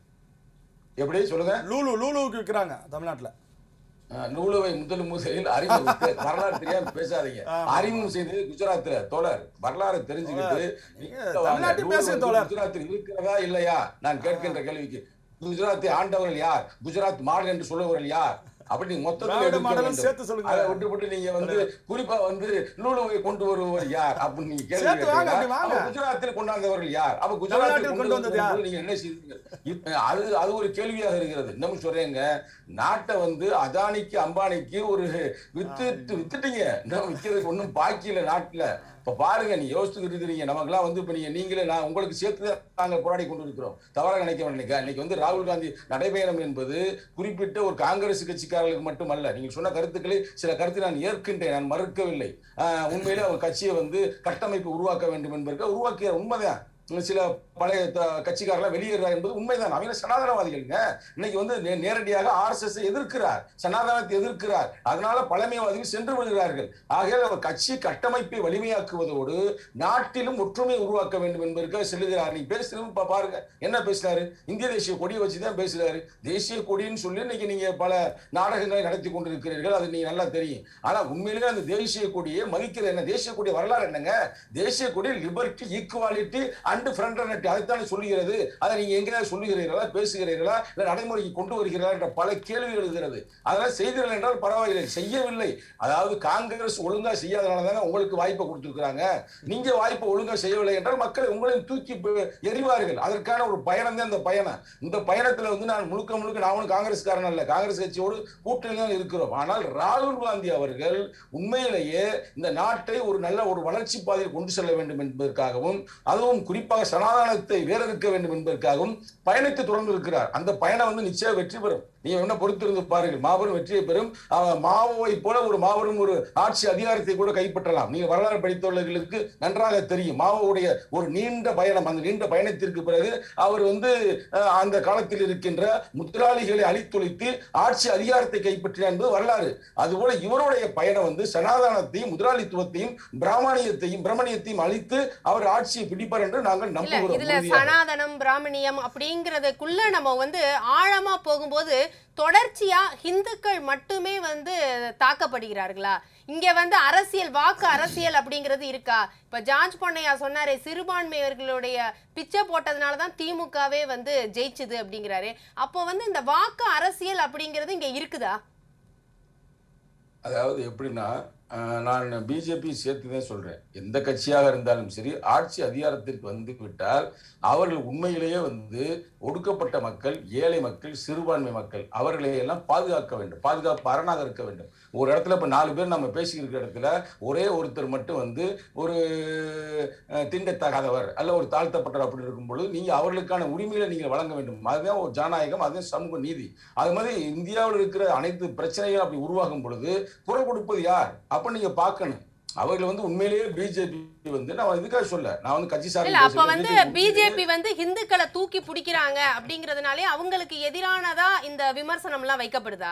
எப்படி சொல்லுங்க லூலு லூலுவுக்கு விற்கிறாங்க தமிழ்நாட்டுல அஹ் நூலுவை முதல் முதலில் அறிமுகத்து வரலாறு தெரியாம பேசாதீங்க ஆமா. அறிமுகம் செய்தது குஜராத்ல தோழர் வரலாறு தெரிஞ்சுக்கிட்டு நீங்க இங்க வாங்க. தமிழ்நாட்டில் நூலு பேசுங்க வந்து தோழர். குஜராத்தில் இருக்கிறதா இல்லையா நான் கேட்கின்ற கேள்விக்கு குஜராத்தை ஆண்டவர்கள் யார் குஜராத் மாடல் என்று சொல்லுவவர்கள் யார் அப்படி நீங்க மொத்தத்துல திராவிட எதிர்க்க மாடலும் வேண்டும். சேர்த்து சொல்லுங்க. அதை விட்டு விட்டு நீங்க வந்து குறிப்பா வந்து லூலுவை கொண்டு வருபவர் யார் அப்படின்னு நீங்க கேள்வி சேர்த்து வாங்க, கேட்டீங்கன்னா, அப்படி வாங்க. அப்ப குஜராத்தில் கொண்டாந்தவர்கள் யார் அப்ப தமிழ்நாட்டில் குஜராத்தில் கொண்டு கொண்டு வந்தது யார்? வந்தவர்கள் நீங்க என்ன செய்தீங்க இப்ப அது அது ஒரு கேள்வியாக இருக்கிறது இன்னமும் சொல்றேங்க நாட்டை வந்து அதானிக்கு அம்பானிக்கு ஒரு வித்து வித்துட்டீங்க இன்னும் விற்கிறதுக்கு ஒன்றும் பாக்கி இல்லை நாட்டுல இப்ப பாருங்க நீ யோசிச்சுக்கிட்டு இருக்கிறீங்க நமக்கெல்லாம் வந்து இப்ப நீங்க நீங்களே நான் உங்களுக்கு சேர்த்து தான் நாங்க போராடி கொண்டு இருக்கிறோம் தவறாக நினைக்க வேண்டிய இன்னைக்கு வந்து ராகுல் காந்தி நடைபயணம் என்பது குறிப்பிட்ட ஒரு காங்கிரஸ் கட்சிக்காரர்களுக்கு மட்டுமல்ல நீங்க சொன்ன கருத்துக்களை சில கருத்தை நான் ஏற்கின்றேன் நான் மறுக்கவில்லை ஆஹ் உண்மையிலே அவர் கட்சியை வந்து கட்டமைப்பு உருவாக்க வேண்டும் என்பதற்கு உருவாக்கிய உண்மைதான் சில பழைய த- கட்சிக்காரர்கள் வெளியேறார் என்பது உண்மைதான் அவங்க சனாதனவாதிகள்ங்க இன்னைக்கு வந்து நே- நேரடியாக ஆர்எஸ்எஸ் எதிர்க்கிறார் சனாதனத்தை எதிர்க்கிறார் அதனால பழமைவாதிகள் சென்று விடுகிறார்கள் ஆகையால் அவர் கட்சி கட்டமைப்பை வலிமையாக்குவதோடு நாட்டிலும் ஒற்றுமை உருவாக்க வேண்டும் என்பதற்காக செல்லுகிறார் நீ பேசுறது பா- பாருங்க என்ன பேசுறாரு இந்திய தேசிய கொடியை வச்சுதான் பேசுறாரு தேசிய கொடின்னு சொல்லி இன்னைக்கு நீங்க பல நாடகங்களை நடத்தி கொண்டிருக்கிறீர்கள் அது நீங்க நல்லா தெரியும் ஆனா உண்மையிலேயே அந்த தேசிய கொடியை மதிக்கிற என்ன தேசிய கொடி வரலாறு என்னங்க தேசிய கொடி லிபர்ட்டி ஈக்குவாலிட்டி அண்ட் ஃப்ரெண்டர்னட்டி அதைத்தானே சொல்லுகிறது அதை நீங்க எங்கேயாவது சொல்லுகிறீர்களா பேசுகிறீர்களா இல்ல நடைமுறைக்கு கொண்டு வருகிறீர்களா என்ற பல கேள்விகள் எழுகிறது அதெல்லாம் செய்தீர்கள் என்றால் பரவாயில்லை செய்யவில்லை அதாவது காங்கிரஸ் ஒழுங்கா செய்யாதனால தானே உங்களுக்கு வாய்ப்பை கொடுத்திருக்கிறாங்க நீங்க வாய்ப்பை ஒழுங்கா செய்யவில்லை என்றால் மக்களை உங்களையும் தூக்கி ப- எறிவார்கள் அதற்கான ஒரு பயணம் தான் இந்த பயணம் இந்த பயணத்துல வந்து நான் முழுக்க முழுக்க நான் ஒன்றும் காங்கிரஸ்காரன் அல்ல காங்கிரஸ் கட்சியோடு கூட்டணி தான் இருக்கிறோம் ஆனால் ராகுல் காந்தி அவர்கள் உண்மையிலேயே இந்த நாட்டை ஒரு நல்ல ஒரு வளர்ச்சி பாதையில் கொண்டு செல்ல வேண்டும் என்பதற்காகவும் அதுவும் குறிப்பாக சனாதனத்தை வேறறுக்க வேண்டும் என்பதற்காகவும் பயணத்தை தொடர்ந்து இருக்கிறார் அந்த பயணம் வந்து நிச்சயம் வெற்றி பெறும் நீங்க என்ன பொறுத்திருந்து பாருங்கள் மாபெரும் வெற்றியை பெறும் அவன் மாவோவை போல ஒரு மாபெரும் ஒரு ஆட்சி அதிகாரத்தை கூட கைப்பற்றலாம் நீங்க வரலாறு படித்தவர்களுக்கு நன்றாக தெரியும் மாவோவுடைய ஒரு நீண்ட பயணம் அந்த நீண்ட பயணத்திற்கு பிறகு அவர் வந்து அஹ், அந்த காலத்தில் இருக்கின்ற முதலாளிகளை அழித்தொழித்து ஆட்சி அதிகாரத்தை கைப்பற்றினார் என்பது வரலாறு அதுபோல இவருடைய பயணம் வந்து சனாதனத்தையும் முதலாளித்துவத்தையும் பிராமணியத்தையும் பிரமணியத்தையும் அழித்து அவர் ஆட்சியை பிடிப்பார் என்று நாங்கள் இல்ல நம்புகிறோம் இதுல உறுதியாக. சனாதனம் பிராமணியம் அப்படிங்கறதுக்குள்ள நம்ம வந்து ஆழமா போகும்போது தொடர்ச்சியா இந்துக்கள் மட்டுமே வந்து தாக்கப்படுகிறார்களா இங்க வந்து அரசியல் வாக்கு அரசியல் அப்படிங்கிறது இருக்கா இப்ப ஜார்ஜ் பொன்னையா சொன்னாரே சிறுபான்மையர்களுடைய பிச்சை போட்டதுனால தான் திமுகவே வந்து ஜெயிச்சுது அப்படிங்கிறாரு அப்போ வந்து இந்த வாக்கு அரசியல் அப்படிங்கிறது இங்க இருக்குதா அதாவது எப்படின்னா அஹ், நான் பிஜேபி சேர்த்து தான் சொல்றேன் எந்த கட்சியாக இருந்தாலும் சரி ஆட்சி அதிகாரத்திற்கு வந்து விட்டால் அவர்கள் உண்மையிலேயே வந்து ஒடுக்கப்பட்ட மக்கள் ஏழை மக்கள் சிறுபான்மை மக்கள் அவர்களை எல்லாம் பாதுகாக்க வேண்டும் பாதுகாப்பு அரணாக இருக்க வேண்டும் ஒரு இடத்துல இப்ப நாலு பேர் நம்ம பேசிக்கிற இடத்துல ஒரே ஒருத்தர் மட்டும் வந்து ஒரு அஹ், தீண்டத்தகாதவர் அல்ல ஒரு தாழ்த்தப்பட்டவர் அப்படி இருக்கும் பொழுது நீங்க அவர்களுக்கான உரிமைகளை நீங்க வழங்க வேண்டும் அதுதான் ஒரு ஜனநாயகம் அதுதான் சமூக நீதி அது மாதிரி இந்தியாவில் இருக்கிற அனைத்து பிரச்சனைகள் அப்படி உருவாகும் பொழுது குரல் கொடுப்பது யார் அப்ப நீங்க பார்க்கணும் அவர்கள் வந்து உண்மையிலேயே பிஜேபி வந்து நான் இதுக்காக சொல்ல நான் வந்து கட்சி இல்ல அப்ப சார்ந்த வந்து பிஜேபி வந்து இந்துக்களை தூக்கி பிடிக்கிறாங்க அப்படிங்கறதுனாலே அவங்களுக்கு எதிரானதா இந்த விமர்சனம் எல்லாம் வைக்கப்படுதா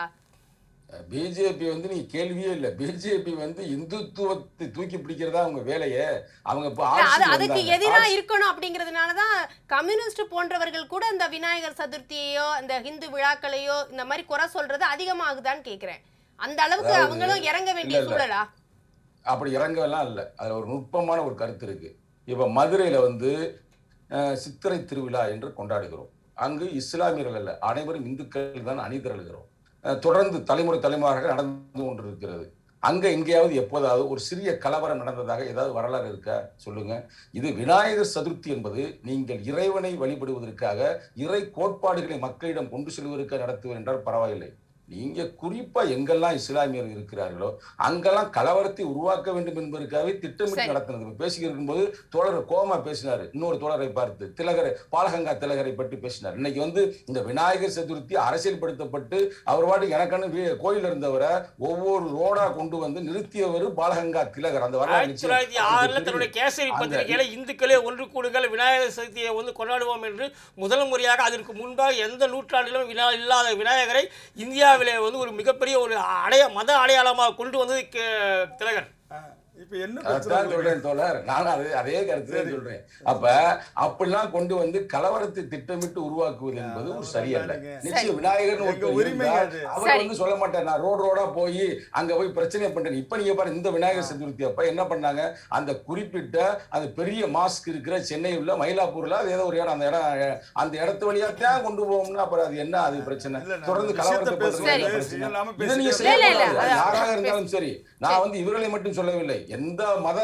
பிஜேபி வந்து நீ கேள்வியே இல்ல பிஜேபி வந்து இந்துத்துவத்தை தூக்கி பிடிக்கிறதா அவங்க வேலையே அவங்க இப்ப இல்ல, அது ஆட்சிக்கு அதுக்கு வந்தாங்க. எதிரா ஆட்சி- இருக்கணும் அப்படிங்கறதுனாலதான் கம்யூனிஸ்ட் போன்றவர்கள் கூட இந்த விநாயகர் சதுர்த்தியையோ இந்த ஹிந்து விழாக்களையோ இந்த மாதிரி குறை சொல்றது அதிகமாகுதான்னு கேக்குறேன் அந்த அளவுக்கு அதாவது- அவங்களும் இறங்க வேண்டிய இல்ல, இல்ல. சூழலா அப்படி இறங்கலாம் இல்லை அதுல ஒரு நுட்பமான ஒரு கருத்து இருக்கு இப்ப மதுரையில வந்து அஹ், சித்திரை திருவிழா என்று கொண்டாடுகிறோம் அங்கு இஸ்லாமியர்கள் அல்ல அனைவரும் இந்துக்கள் தான் அணிதிரளுகிறோம் அஹ், தொடர்ந்து தலைமுறை தலைமுறையாக நடந்து கொண்டிருக்கிறது அங்க எங்கேயாவது எப்போதாவது ஒரு சிறிய கலவரம் நடந்ததாக ஏதாவது வரலாறு இருக்கா சொல்லுங்க இது விநாயகர் சதுர்த்தி என்பது நீங்கள் இறைவனை வழிபடுவதற்காக இறை கோட்பாடுகளை மக்களிடம் கொண்டு செல்வதற்காக நடத்துவது என்றால் பரவாயில்லை நீங்க குறிப்பா எங்கெல்லாம் இஸ்லாமியர் இருக்கிறார்களோ அங்கெல்லாம் கலவரத்தை உருவாக்க வேண்டும் என்பதற்காகவே திட்டமிட்டு சரி. நடத்தினது இப்ப பேசிக்கிட்டு இருக்கும்போது தோழர் கோமா பேசினாரு இன்னொரு தோழரை பார்த்து திலகரை பாலகங்கா திலகரை பற்றி பேசினார் இன்னைக்கு வந்து இந்த விநாயகர் சதுர்த்தி அரசியல்படுத்தப்பட்டு அவர் பாட்டுக்கு எனக்கான வீ- கோயில் இருந்தவரை ஒவ்வொரு ரோடா கொண்டு வந்து நிறுத்தியவர் பாலகங்கா திலகர் அந்த வரலாறு ஆயிரத்தி நிச்சயம் தொள்ளாயிரத்தி உங்களுக்கு ஆறுல தெரியும். தன்னுடைய கேசரி அந்த- பத்திரிகையில இந்துக்களே ஒன்று கூடுங்கள் விநாயகர் சதுர்த்தியை வந்து கொண்டாடுவோம் என்று முதல் முறையாக அதற்கு முன்பாக எந்த நூற்றாண்டிலும் வினா இல்லாத விநாயகரை இந்தியாவிலே வந்து ஒரு மிகப்பெரிய ஒரு அடைய மத அடையாளமாக கொண்டு வந்தது கே- திலகர் இப்ப என்ன அதான் பிரச்சனை சொல்றேன் தோழர் நானும் அதே அதே கருத்து தான் சொல்றேன் அப்ப அப்படிலாம் கொண்டு வந்து கலவரத்தை திட்டமிட்டு உருவாக்குவது என்பது ஒரு சரியல்ல சரி. நிச்சயம் விநாயகர் எங்க ஒருத்தர் உரிமை இருந்தால் அது. அவர் சரி. வந்து சொல்ல மாட்டார் நான் ரோடு ரோடா போய் அங்க போய் பிரச்சனை பண்றேன் இப்ப நீங்க பாருங்க இந்த விநாயகர் சதுர்த்தி அப்ப என்ன பண்ணாங்க அந்த குறிப்பிட்ட அந்த பெரிய மாஸ்க் இருக்கிற சென்னை உள்ள மயிலாப்பூர்ல அது ஏதோ ஒரு இடம் அந்த இடம் அந்த இடத்து வழியா தான் கொண்டு போவோம்னா அப்புறம் அது என்ன அது பிரச்சனை இல்ல, நான் தொடர்ந்து விஷயத்தை கலவரத்தை பேசுறேன். பண்றது என்ன சரி. பிரச்சனை இல்லாம இதை நீங்க பேசிட்டே இல்ல, இல்ல, செய்யக்கூடாது. அது- யாராக இருந்தாலும் சரி நான் வந்து இவர்களை மட்டும் சொல்லவில்லை எந்த மத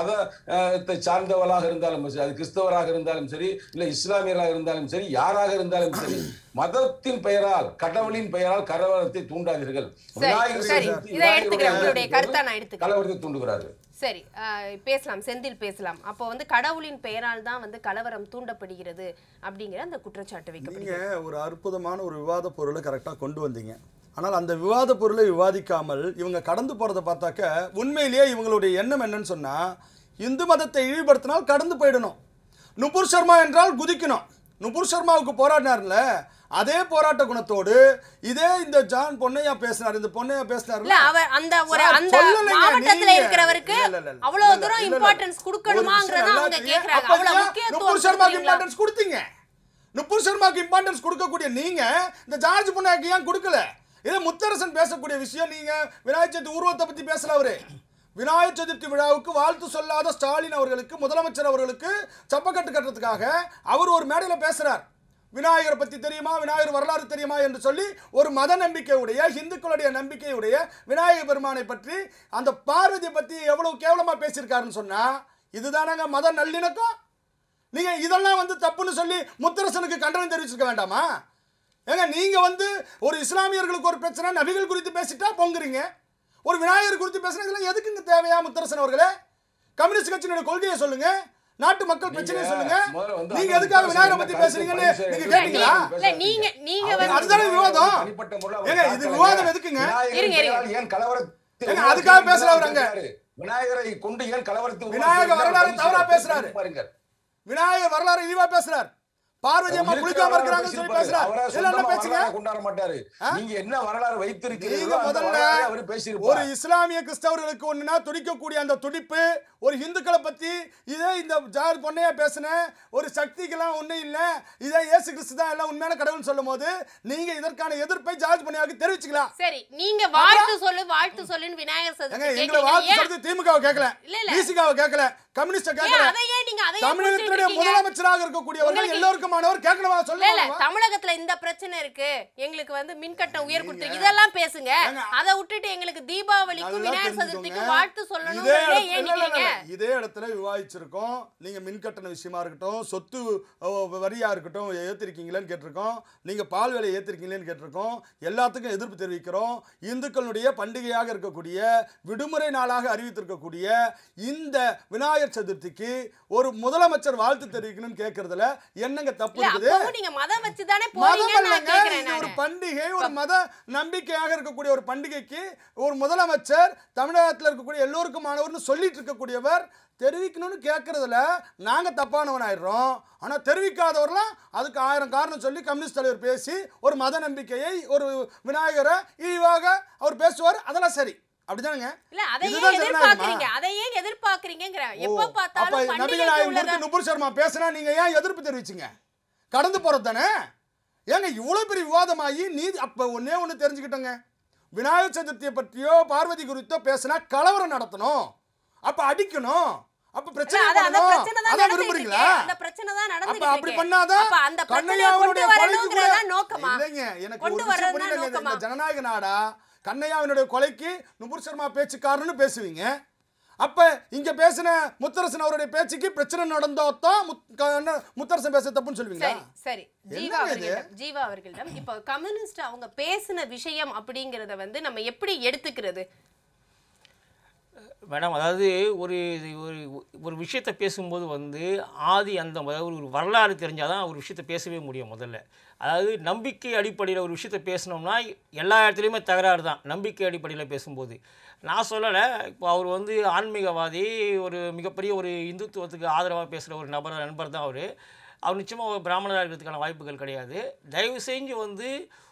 மதத்தை சார்ந்தவளாக இருந்தாலும் சரி அது கிறிஸ்தவராக இருந்தாலும் சரி இல்ல இஸ்லாமியராக இருந்தாலும் சரி யாராக இருந்தாலும் சரி மதத்தின் பெயரால் கடவுளின் பெயரால் கலவரத்தை தூண்டாதீர்கள் சரி விநாயகர் சரி சதுர்த்தி இதை எடுத்துக்கிறேன் உங்களுடைய விநாயகருடைய கருத்தா நான் எடுத்துக்கிறேன் கலவரத்தை தூண்டுகிறார்கள் சரி ஆஹ் பேசலாம் செந்தில் பேசலாம் அப்போ வந்து கடவுளின் பெயரால் தான் வந்து கலவரம் தூண்டப்படுகிறது அப்படிங்கிற அந்த குற்றச்சாட்டு நீங்க வைக்கப்படுகிறது ஒரு அற்புதமான ஒரு விவாத பொருளை கரெக்டாக கொண்டு வந்தீங்க ஆனால் அந்த விவாத பொருளை விவாதிக்காமல் இவங்க கடந்து போறதை பார்த்தாக்க உண்மையிலேயே இவங்களுடைய எண்ணம் என்னன்னு சொன்னா இந்து மதத்தை இழிவுபடுத்தினால் கடந்து போயிடணும் நுபுர் சர்மா என்றால் குதிக்கணும் நுபுர் சர்மாவுக்கு போராடினார்ல அதே போராட்ட குணத்தோடு இதே இந்த ஜான் பொன்னையா பேசினார் இந்த பொன்னையா பேசினார் இல்ல அவர் அந்த ஒரு சார், அந்த சொல்லலைங்க, மாவட்டத்துல நீங்க. இருக்கிறவருக்கு இல்ல, இல்ல, இல்ல, இல்ல, அவ்வளவு இல்ல, தூரம் இல்ல, இல்ல. இம்பார்ட்டன்ஸ் ஒரு கொடுக்கணுமாங்கறத விஷயம் அவங்க நல்லா கேக்குறாங்க அப்ப அவ்வளவு ஏன் முக்கியத்துவம் நுபுர் சர்மாக்கு கொடுக்குறீங்களா? இம்பார்ட்டன்ஸ் கொடுத்தீங்க நுப்பூர் சர்மாக்கு இம்பார்ட்டன்ஸ் கொடுக்கக்கூடிய நீங்க இந்த ஜார்ஜ் பொன்னாக்கு ஏன் கொடுக்கல இது முத்தரசன் பேசக்கூடிய விஷயம் நீங்க விநாயகர் சதுர்த்தி உருவத்தை பத்தி பேசல அவரு விநாயகர் சதுர்த்தி விழாவுக்கு வாழ்த்து சொல்லாத ஸ்டாலின் அவர்களுக்கு முதலமைச்சர் அவர்களுக்கு சப்பக்கட்டு கட்டுறதுக்காக அவர் ஒரு மேடையில பேசுறார் விநாயகரை பத்தி தெரியுமா விநாயகர் வரலாறு தெரியுமா என்று சொல்லி ஒரு மத நம்பிக்கையுடைய இந்துக்களுடைய நம்பிக்கையுடைய விநாயகர் பெருமானை பற்றி அந்த பார்வதியை பத்தி எவ்வளவு கேவலமா பேசியிருக்காருன்னு சொன்னா இதுதானங்க மத நல்லிணக்கம் நீங்க இதெல்லாம் வந்து தப்புன்னு சொல்லி முத்தரசனுக்கு கண்டனம் தெரிவிச்சிருக்க வேண்டாமா ஏங்க நீங்க வந்து ஒரு இஸ்லாமியர்களுக்கு ஒரு பிரச்சனை நபிகள் குறித்து பேசிட்டா பொங்குறீங்க ஒரு விநாயகர் குறித்து பேசுனா இதெல்லாம் எதுக்குங்க தேவையா முத்தரசன் அவர்களே கம்யூனிஸ்ட் கட்சியினுடைய கொள்கையை சொல்லுங்க நாட்டு மக்கள் பிரச்சனையை சொல்லுங்க முதல்ல வந்து நீங்க அந்த எதுக்காக விநாயகரை பத்தி கருத்து பேசுறீங்கன்னு பதிவு நீங்க செய்ய கேட்டீங்களா இல்ல நீங்க நீங்க அவர் வந்து அதுதானே விவாதம். தனிப்பட்ட முறையில் அவர் ஏங்க, இது தாக்கலைங்க. விவாதம் எதுக்குங்க? விநாயகர் இருங்க, இருங்க. பெயரால் ஏன் கலவரத்தை ஏங்க, அதுக்காக பேசல அவர் அங்க. உருவாக்குகிறாரு? விநாயகரை கொண்டு ஏன் கலவரத்தை விநாயகர் உருவாக்குகிறார்? வரலாறு தவறா பதிவு பேசுறாரு. பாருங்க விநாயகர் வரலாறு இழிவா பேசுறார் பார்வதி அம்மா குளிக்காம இருக்கிறாங்கன்னு சொல்லி பேசுறார் அவரா இதுல என்ன சொந்தமா பேசுங்க வரலாறை கொண்டாட மாட்டாரு நீங்க என்ன வரலாறு நீங்க வைத்திருக்கிறீர்களோ அந்த முதல்ல வரலாறை அவர் ஒரு பேசியிருப்பார் இஸ்லாமிய கிறிஸ்தவர்களுக்கு ஒண்ணுனா துடிக்கக்கூடிய அந்த துடிப்பு ஒரு இந்துக்களை பத்தி இதே இந்த ஜார் பொண்ணையா பேசின ஒரு சக்திக்கெல்லாம் ஒண்ணும் இல்ல இதே இயேசு கிறிஸ்து தான் எல்லாம் உண்மையான கடவுள் சொல்லும் போது நீங்க இதற்கான எதிர்ப்பை ஜார்ஜ் பொன்னையாவுக்கு தெரிவிச்சுக்கலாம் சரி நீங்க வாழ்த்து சொல்லு வாழ்த்து சொல்லுன்னு விநாயகர் ஏங்க சதுர்த்தி எங்களை கேக்குறீங்க வாழ்த்து ஏன் சொல்றது திமுகவை கேட்கல இல்ல, இல்ல. பிசிகாவை கேட்கல கம்யூனிஸ்ட ஏன் கேட்கல அதை ஏன் நீங்க அதை ஏன் தமிழகத்தினுடைய குறிப்பிட்டு இருக்கீங்க? முதலமைச்சராக இருக்கக்கூடியவர்கள் உங்களுக்கு- எல்லோருக்குமானவர் கேட்கணுமா இல்ல இல்ல சொல்லுங்க தமிழகத்துல இந்த பிரச்சனை இருக்கு எங்களுக்கு வந்து மின்கட்டம் உயர் கொடுத்து இதெல்லாம் பேசுங்க ஏங்க, அதை விட்டுட்டு எங்களுக்கு தீபாவளிக்கும் நல்லா விநாயகர் தெரிஞ்சுக்கோங்க. சதுர்த்திக்கும் வாழ்த்து சொல்லணும் இதே ஏன் இடத்துல- இல்ல, இல்ல, நிக்கிறீங்க இல்ல. இதே இடத்துல விவாதிச்சிருக்கோம் நீங்க மின்கட்டண விஷயமா இருக்கட்டும் சொத்து ஓ, வரியா இருக்கட்டும் ஏத்திருக்கீங்களேன்னு கேட்டிருக்கோம் நீங்க பால் விலை ஏத்திருக்கீங்களேன்னு கேட்டிருக்கோம் எல்லாத்துக்கும் எதிர்ப்பு தெரிவிக்கிறோம் இந்துக்களுடைய பண்டிகையாக இருக்கக்கூடிய விடுமுறை நாளாக அறிவித்திருக்கக்கூடிய இந்த விநாயகர் சதுர்த்திக்கு ஒரு முதலமைச்சர் வாழ்த்து தெரிவிக்கணும்னு கேட்கறதுல என்னங்க தப்பு இல்ல இருக்குது அப்பவும் நீங்க மதம் வச்சுதானே மதம் போறீங்கன்னு நான் அல்லங்க கேக்குறேன் இது ஒரு நானு பண்டிகை ஒரு மத நம்பிக்கையாக இருக்கக்கூடிய ஒரு பண்டிகைக்கு ஒரு முதலமைச்சர் தமிழகத்தில் இருக்கக்கூடிய எல்லோருக்குமானவர்னு சொல்லிட்டு இருக்கக்கூடியவர் தெரிவிக்கணும்னு கேட்கறதுல நாங்க தப்பானவன் ஆயிடுறோம் ஆனா தெரிவிக்காதவர்லாம் அதுக்கு ஆயிரம் காரணம் சொல்லி கம்யூனிஸ்ட் தலைவர் பேசி ஒரு மத நம்பிக்கையை ஒரு விநாயகரை இழிவாக அவர் பேசுவார் அதெல்லாம் சரி அப்படிதானுங்க இல்ல அதை ஏன் இதுதான் எதிர்பார்க்கறீங்க ஜனநாயகமா? அதை ஏன் எதிர்பார்க்கறீங்க ஓ, எப்ப அப்ப பார்த்தாலும் நபிகள் பண்டிகைக்கு நாயகம் உள்ளத குறித்து நுபுர் சர்மா பேசினா நீங்க ஏன் எதிர்ப்பு தெரிவிச்சீங்க கடந்து போறது தானே ஏங்க இவ்வளவு பெரிய விவாதமாகி நீதி அப்ப ஒன்னே ஒண்ணு தெரிஞ்சுக்கிட்டோங்க விநாயகர் சதுர்த்தியை பற்றியோ பார்வதி குறித்தோ பேசினா கலவரம் நடத்தணும் அப்ப அடிக்கணும் அப்ப இல்ல, பிரச்சனை அது அந்த பண்ணணும் பிரச்சனை தான் அதான் நடந்துட்டு விரும்புறீங்களா இருக்கு. அந்த பிரச்சனை தான் அப்ப நடந்துட்டு அப்படி இருக்கு. பண்ணாதான் அப்ப அந்த பிரச்சனையை கண்ணையாவுடைய கொண்டு கொலைக்கு கூட வரணுங்கிறதா நோக்கமா இல்லைங்க எனக்கு கொண்டு ஒரு விஷயம் வர்றதுதான் புரியலங்க இது. நோக்கமா? இந்த ஜனநாயக நாடா கண்ணையாவினுடைய கொலைக்கு நுபுர் சர்மா பேச்சுக்காரன்னு பேசுவீங்க அப்ப இங்க பேசின முத்தரசன் அவருடைய பேச்சுக்கு பிரச்சனை நடந்தோதான் முத்- க- முத்தரசன் பேச தப்புன்னு சொல்லுவீங்களா சரி சரி ஜீவா என்னங்க இது? அவர்களிடம் ஜீவா அவர்களிடம் இப்போ கம்யூனிஸ்ட் அவங்க பேசின விஷயம் அப்படிங்கறத வந்து நம்ம எப்படி எடுத்துக்கிறது மேடம் அதாவது ஒரு ஒரு ஒரு விஷயத்தை பேசும்போது வந்து ஆதி அந்த அதாவது ஒரு வரலாறு தெரிஞ்சால் தான் ஒரு விஷயத்தை பேசவே முடியும் முதல்ல அதாவது நம்பிக்கை அடிப்படையில் ஒரு விஷயத்தை பேசினோம்னா எல்லா இடத்துலையுமே தகராறு தான் நம்பிக்கை அடிப்படையில் பேசும்போது நான் சொல்லலை இப்போ அவர் வந்து ஆன்மீகவாதி ஒரு மிகப்பெரிய ஒரு இந்துத்துவத்துக்கு ஆதரவாக பேசுகிற ஒரு நபர் நண்பர் தான் அவர் அவர் நிச்சயமாக ஒரு பிராமணராக இருக்கிறதுக்கான வாய்ப்புகள் கிடையாது தயவு செஞ்சு வந்து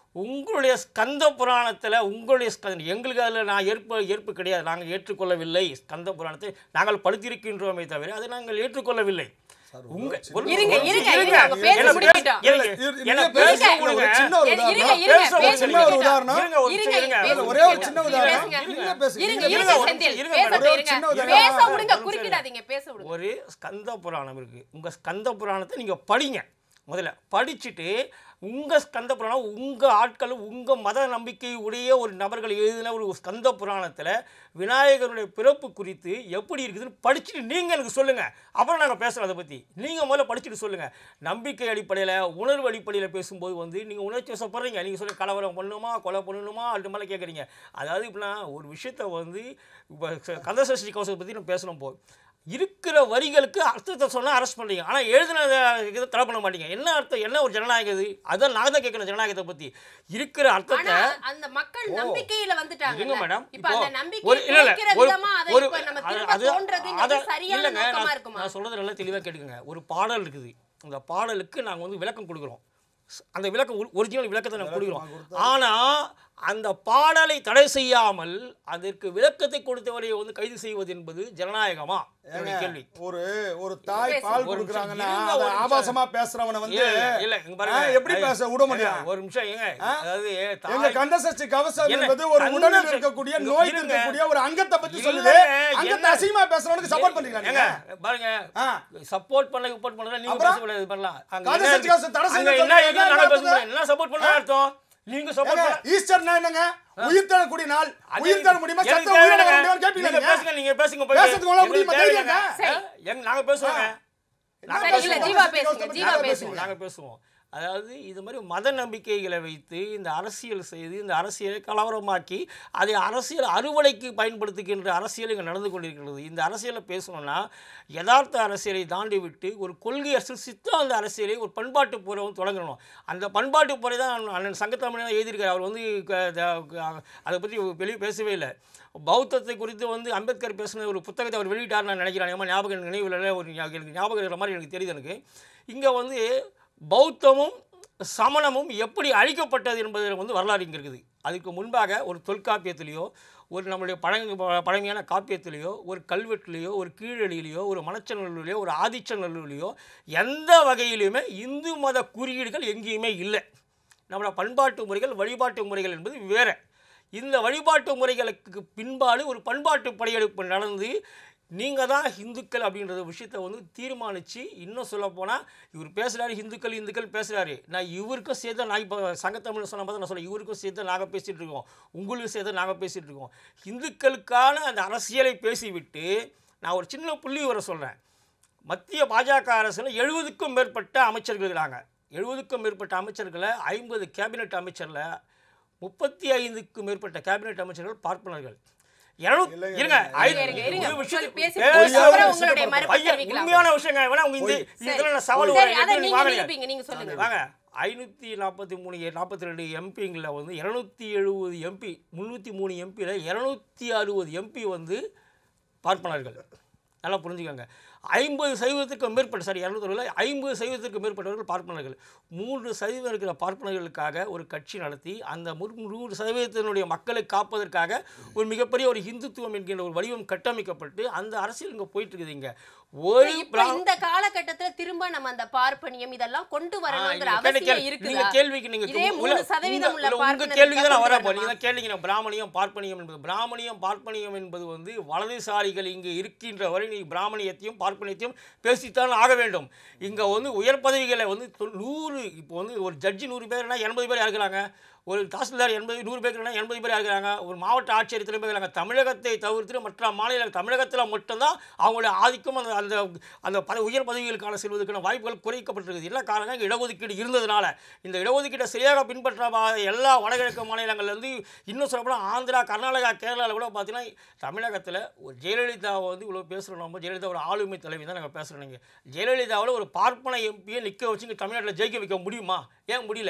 உங்களுடைய ஸ்கந்த புராணத்தில் உங்களுடைய ஸ்கந்த எங்களுக்கு அதில் நான் ஏற்பு ஏற்பு கிடையாது நாங்கள் ஏற்றுக்கொள்ளவில்லை ஸ்கந்த புராணத்தை நாங்கள் படுத்திருக்கின்றோமே தவிர அதை நாங்கள் ஏற்றுக்கொள்ளவில்லை உங்க ஒரு- இருங்க, ஒரு- இருங்க, இருங்க. இருங்க, அவங்க பேசி என்ன முடிக்கட்டும். இருங்க, இரு- என்ன நீங்க பேச பேசுங்க, விடுங்க. ஒரு சின்ன ஒரு இருங்க, உதாரணம். இருங்க, பேச பேச சின்ன ஒரு விடுங்க. உதாரணம். இருங்க, ஒரு இருங்க, நிமிஷம் இருங்க. பேசுங்க. ஒரே ஒரு சின்ன உதாரணம். பேசுங்க. நீங்க பேசுங்க. இருங்க, நீங்க இருங்க, ஒரு செந்தில். நிமிஷம் இருங்க, பேசட்டும், ஒரு இருங்க. சின்ன உதாரணம். பேச விடுங்க, ஒரு குறுக்கிடாதீங்க, பேச விடுங்க. ஒரு ஸ்கந்த புராணம் இருக்கு உங்க ஸ்கந்த புராணத்தை நீங்க படிங்க முதல்ல படிச்சுட்டு உங்க ஸ்கந்த புராணம் உங்க ஆட்கள் உங்க மத நம்பிக்கை உடைய ஒரு நபர்கள் எழுதின ஒரு ஸ்கந்த புராணத்துல விநாயகருடைய பிறப்பு குறித்து எப்படி இருக்குதுன்னு படிச்சுட்டு நீங்க எனக்கு சொல்லுங்க அப்புறம் நாங்க பேசுறோம் அதை பத்தி நீங்க முதல்ல படிச்சுட்டு சொல்லுங்க நம்பிக்கை அடிப்படையில உணர்வு அடிப்படையில பேசும்போது வந்து நீங்க உணர்ச்சி வசப்படுறீங்க நீங்க சொல்லி கலவரம் பண்ணணுமா கொலை பண்ணணுமா அது மாதிரி கேட்குறீங்க அதாவது இப்படின்னா ஒரு விஷயத்த வந்து இப்போ கந்தசஷ்டி கவசத்தை பற்றி நம்ம பேசணும் போ இருக்கிற வரிகளுக்கு அர்த்தத்தை சொன்னால் அரெஸ்ட் பண்ணுறீங்க ஆனால் எழுதின இதை தடை பண்ண மாட்டீங்க என்ன அர்த்தம் என்ன ஒரு ஜனநாயகம் இது அதான் நான் தான் கேட்கணும் ஜனநாயகத்தை பற்றி இருக்கிற அர்த்தத்தை ஆனா, அந்த மக்கள் நம்பிக்கையில வந்துட்டாங்க இருங்க மேடம் இப்ப அந்த நம்பிக்கை ஒரு இல்ல இல்ல குறைக்கிற ஒரு விதமா அதை ஒரு இப்ப நம்ம அது- திரும்ப அது- தோன்றதுங்கிறது அத- சரியான இல்லைங்க, நோக்கமா நான் இருக்குமா நான் சொல்றது நல்லா தெளிவாக கேட்டுக்கோங்க ஒரு பாடல் இருக்குது அந்த பாடலுக்கு நாங்கள் வந்து விளக்கம் கொடுக்குறோம் ஸ்- அந்த விளக்கம் ஒரிஜினல் விளக்கத்தை நாங்கள் கொடுக்குறோம் ஆனால் அந்த பாடலை தடை செய்யாமல் அதற்கு விளக்கத்தை கொடுத்தவரை வந்து கைது செய்வது என்பது ஜனநாயகமா என்னுடைய கேள்வி ஒரு ஒரு தாய் பேசுங்க. பால் ஒரு நிமிஷம் கொடுக்குறாங்கன்னா இருங்க, அதை ஒரு நிமிஷம். ஆபாசமா பேசுறவனை வந்து இல்ல, இல்ல, இல்ல, இங்க பாருங்க. ஆ, எப்படி பேச விட முடியும்? ஐயா, ஒரு நிமிஷம் ஏங்க அதாவது எங்க தாய் கந்தசஷ்டி கவசம் என்ன? என்பது ஒரு உடலில் கந்தசஷ்டி- இருக்கக்கூடிய இருங்க. நோய் இருக்கக்கூடிய ஒரு அங்கத்தை பத்தி இல்லங்க, சொல்லுது அங்கத்தை என்ன? அசிங்கமா பேசுறவனுக்கு சப்போர்ட் பண்றீங்களா ஏங்க, நீங்க பாருங்க ஆ. சப்போர்ட் பண்ண சப்போர்ட் பண்ணல நீங்க அப்புறம்? பேசக்கூடாது இது பண்ணலாம் அங்க காது என்ன சத்தியாசம் இருக்கு? தடை அங்க செய்யணும் என்ன இருக்கு? என்ன நாங்க பேச இருக்குது? முடியாது. என்ன சப்போர்ட் பண்ண அர்த்தம் நீங்க சப்போர்ட் ஏங்க, பண்ண ஈஸ்டர்னா என்னங்க உயிர் தரக்கூடிய நாள் அது உயிர் தர முடியுமா எனக்கு சத்த உயிரோட தேவையில்லைங்க. வர முடியுமான்னு கேட்பீங்களா நீங்க நீங்க? பேசுங்க நீங்க பேசுங்க போய். பேசுறதுக்கு உங்களால எனக்கு முடியுமா? தேவையில்லைங்க. தைரியம் ஆ, எங்க- நாங்க பேசுவோங்க நாங்க சரி, இல்ல, பேசுவோம். ஜீவா பேசுங்க, ஜீவா நாங்க பேசுங்க. பேசுவோம் நாங்க பேசுவோம் அதாவது இது மாதிரி மத நம்பிக்கைகளை வைத்து இந்த அரசியல் செய்து இந்த அரசியலை கலவரமாக்கி அதை அரசியல் அறுவடைக்கு பயன்படுத்துகின்ற அரசியல் இங்கே நடந்து கொண்டிருக்கிறது இந்த அரசியலை பேசணும்னா யதார்த்த அரசியலை தாண்டி விட்டு ஒரு கொள்கை அரசியல் சித்தாந்த அரசியலை ஒரு பண்பாட்டு போரை வந்து தொடங்கணும் அந்த பண்பாட்டு போரை தான் அண்ணன் அண்ணன் சங்கத்தமிழன் எழுதியிருக்காரு அவர் வந்து க- த- அதை பற்றி வெளியே பேசவே இல்லை பௌத்தத்தை குறித்து வந்து அம்பேத்கர் பேசின ஒரு புத்தகத்தை அவர் வெளியிட்டார் நான் நினைக்கிறேன் ஏமா ஞாபகம் எனக்கு நினைவில் இல்லை ஒரு ஞா- எனக்கு ஞாபகம் இருக்கிற மாதிரி எனக்கு தெரியுது எனக்கு இங்கே வந்து பௌத்தமும் சமணமும் எப்படி அழிக்கப்பட்டது என்பது வந்து வரலாறு இங்கே இருக்குது அதுக்கு முன்பாக ஒரு தொல்காப்பியத்திலேயோ ஒரு நம்மளுடைய பழங்க ப- பழமையான காப்பியத்திலேயோ ஒரு கல்வெட்டுலேயோ ஒரு கீழடியிலையோ ஒரு மணச்சநல்லூர்லையோ ஒரு ஆதிச்சநல்லூர்லையோ எந்த வகையிலுமே இந்து மத குறியீடுகள் எங்கேயுமே இல்லை நம்மளோட பண்பாட்டு முறைகள் வழிபாட்டு முறைகள் என்பது வேறு இந்த வழிபாட்டு முறைகளுக்கு பின்பாடு ஒரு பண்பாட்டு படையெடுப்பு நடந்து நீங்கள் தான் இந்துக்கள் அப்படின்ற விஷயத்தை வந்து தீர்மானித்து இன்னும் சொல்லப்போனால் இவர் பேசுகிறாரு இந்துக்கள் இந்துக்கள் பேசுகிறாரு நான் இவருக்கும் சேர்த்து நான் இப்போ சங்கத்தமிழ் சொன்ன போது நான் சொல்கிறேன் இவருக்கும் சேர்த்து நாங்கள் பேசிகிட்டு இருக்கோம் உங்களுக்கும் சேர்த்து நாங்கள் பேசிகிட்டு இருக்கோம் இந்துக்களுக்கான அந்த அரசியலை பேசிவிட்டு நான் ஒரு சின்ன புள்ளி வர சொல்கிறேன் மத்திய பாஜக அரசில் எழுபதுக்கும் மேற்பட்ட அமைச்சர்கள் இருக்கிறாங்க எழுபதுக்கும் மேற்பட்ட அமைச்சர்களை ஐம்பது கேபினெட் அமைச்சரில் முப்பத்தி ஐந்துக்கும் மேற்பட்ட கேபினெட் அமைச்சர்கள் பார்ப்பனர்கள் இருநூத்தி- இல்லைங்க, இருங்க இல்லைங்க, ஐ- இருங்க, இருங்க. ஒரு விஷயம் பேசி பேச- முடிச்ச அப்புறம் உங்களுடைய மறுப்பு பையன், தெரிவிக்கலாம். உண்மையான விஷயங்க வேணா உங்க இந்த இதுல நான் சவால் சரி, அதை விடுறேன். நீங்க வாங்க. நிரூபிங்க, நீங்க சொல்லுங்க. வாங்க ஐநூற்றி நாற்பத்தி மூணு நாற்பத்தி ரெண்டு எம்பிங்களில் வந்து இரநூத்தி எழுபது எம்பி முந்நூற்றி மூணு எம்பியில் இரநூத்தி அறுபது எம்பி வந்து பார்ப்பனர்கள் நல்லா புரிஞ்சுக்கோங்க ஐம்பது சதவீதத்திற்கு மேற்பட்ட சாரி இரநூத்தி ஐம்பது சதவீதத்திற்கு மேற்பட்டவர்கள் பார்ப்பனர்கள் மூன்று சதவீதம் இருக்கிற பார்ப்பனர்களுக்காக ஒரு கட்சி நடத்தி அந்த முற் நூறு சதவீதத்தினுடைய மக்களை காப்பதற்காக ஒரு மிகப்பெரிய ஒரு இந்துத்துவம் என்கின்ற ஒரு வடிவம் கட்டமைக்கப்பட்டு அந்த அரசியல் இங்கே போயிட்டு இருக்குது இங்க ஒரு இப்ப பிரா- இந்த காலகட்டத்துல திரும்ப நம்ம அந்த பார்ப்பனியம் இதெல்லாம் கொண்டு வரணுங்கிற ஆ, நீங்க அவசியம் கேள்வி- இருக்குதா நீங்க கேள்விக்கு நீங்க இதே உங்க- மூணு உங்க- சதவீதம் உள்ள இல்ல, உங்க பார்ப்பனர்கள் கேள்விக்கு தான் நான் கொண்டு வரேன் வரணுமா? நீங்க தான் கேள்விங்க பிராமணியம் பார்ப்பனியம் என்பது பிராமணியம் பார்ப்பனியம் என்பது வந்து வலதுசாரிகள் இங்கே இருக்கின்ற வரை நீ பிராமணியத்தையும் பார்ப்பனியத்தையும் பேசித்தான் ஆக வேண்டும் இங்க வந்து உயர் பதவிகளை வந்து தொ- நூறு இப்போ வந்து ஒரு ஜட்ஜி நூறு பேர்னா எண்பது பேர் இருக்கிறாங்க ஒரு தாசில்தார் எண்பது நூறு பேர்னா எண்பது பேர் இருக்கிறாங்க ஒரு மாவட்ட ஆட்சியர் இத்தனை பேர் இருக்காங்க தமிழகத்தை தவிர்த்து மற்ற மாநில தமிழகத்தில் மட்டும்தான் அவங்களுடைய ஆதிக்கம் அந்த அந்த அந்த பத உயர் பதவிகளுக்கான செல்வதற்கான வாய்ப்புகள் குறைக்கப்பட்டிருக்குது என்ன காரணம் இங்க இடஒதுக்கீடு இருந்ததுனால இந்த இடஒதுக்கீட்டை சரியாக பின்பற்றாத எல்லா வடகிழக்கு மாநிலங்கள்லேருந்து இன்னும் சொல்லப்போனால் ஆந்திரா கர்நாடகா கேரளாவில் கூட பார்த்தீங்கன்னா தமிழகத்தில் ஒரு ஜெயலலிதாவை வந்து இவ்வளோ பேசுகிறோம் நம்ம ஜெயலலிதா ஒரு ஆளுமை தலைவி தான் நாங்கள் பேசுகிறோம் நீங்கள் ஜெயலலிதாவில் ஒரு பார்ப்பன எம்பியை நிற்க வச்சு இங்கே தமிழ்நாட்டில் ஜெயிக்க வைக்க முடியுமா ஏன் முடியல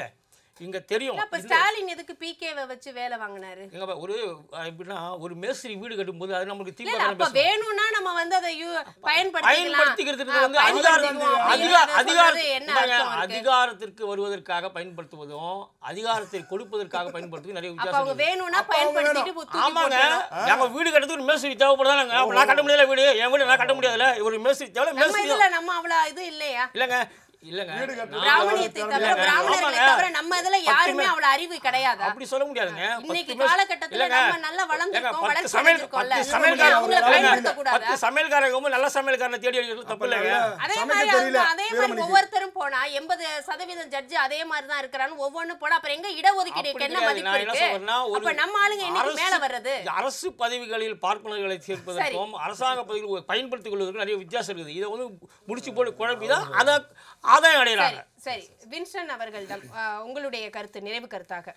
இங்க தெரியும் அப்ப இந்த- ஸ்டாலின் எதுக்கு பிகேவை வச்சு வேலை வாங்கினாரு எங்க பா- ஒரு அஹ், எப்படின்னா ஒரு மேஸ்திரி வீடு கட்டும்போது அது நமக்கு இல்ல, திமுக இல்ல, தானே அப்ப பேசணும். வேணும்னா நம்ம வந்து அதை யூ- பயன்படுத்திக்கலாம் பயன்படுத்திக்கிறதுக்கு ஆ, வந்து அதிகாரம் பயன்படுத்திக்குவோம் அதிகார அப்படிங்கறத அதிகார சொல்றது என்ன பாருங்க, அர்த்தம் இருக்கு? அதிகாரத்திற்கு வருவதற்காக பயன்படுத்துவதும் அதிகாரத்தை கொடுப்பதற்காக பயன்படுத்துவதும் நிறைய அப்ப வித்தியாசம் அவங்க இருக்கு. வேணும்னா அப்ப அவங்க பயன்படுத்திட்டு தூக்கி ஆமாங்க போட்டுறணும். நம்ம வீடு கட்டுறதுக்கு ஒரு மேஸ்திரி தேவைப்படுதாங்க அப்ப நான் கட்ட முடியல வீடு என் வீடு நான் கட்ட முடியாதுல்ல ஒரு மேஸ்திரி தேவை நம்ம மேஸ்திரி இதுல நம்ம அவ்வளவு இது இல்லையா இல்லைங்க இல்லைங்க வீடு கட்டுறது நான் பிராமணியத்தை தவிர இல்லைங்க, பிராமணர்களை ஆமாங்க. தவிர நம்ம இதுல யாருமே அவ்வளவு அறிவு கிடையாது அப்படி சொல்ல முடியாதுங்க இன்னைக்கு பத்து மேஸ்- காலகட்டத்துல இல்லைங்க. நம்ம நல்லா ஏங்க, வளர்ந்துருக்கோம் பத்து வளர்ச்சி சமையல் அடைஞ்சிருக்கோம்ல பத்து சமையல்காரங்க அவங்கள இல்லைங்க, பயன்படுத்த கூடாதா பத்து சமையல்காரங்க ரொம்ப நல்ல சமையல்காரனை தேடி அடிக்கிறது தப்பு இல்லைங்க அதே சமைக்க மாதிரி தெரியல அவங்க அதே மாதிரி வீரமணிக்கு. ஒவ்வொருத்தரும் போனா எண்பது சதவீதம் ஜட்ஜி அதே மாதிரி தான் இருக்கிறான்னு ஒவ்வொன்னு போனா அப்புறம் எங்க இடஒதுக்கீடுக்கு அப்படி என்ன கிடையாது. மதிப்பு நான் என்ன இருக்கு சொல்றேன்னா, ஒரு அப்ப நம்ம ஆளுங்க இன்னைக்கு மேல அரசு- வர்றது அரசு பதவிகளில் பார்ப்பனர்களை சேர்ப்பதற்கும் அரசாங்க பதவிகள் பயன்படுத்திக் கொள்வதற்கும் நிறைய வித்தியாசம் இருக்குது இதை வந்து முடிச்சு போட்டு குழப்பி தான் அதை ஆதாயம் அடைகிறாங்க சரி சரி வின்ஸ்டன் அவர்களிடம் அஹ், உங்களுடைய கருத்து நிறைவு கருத்தாக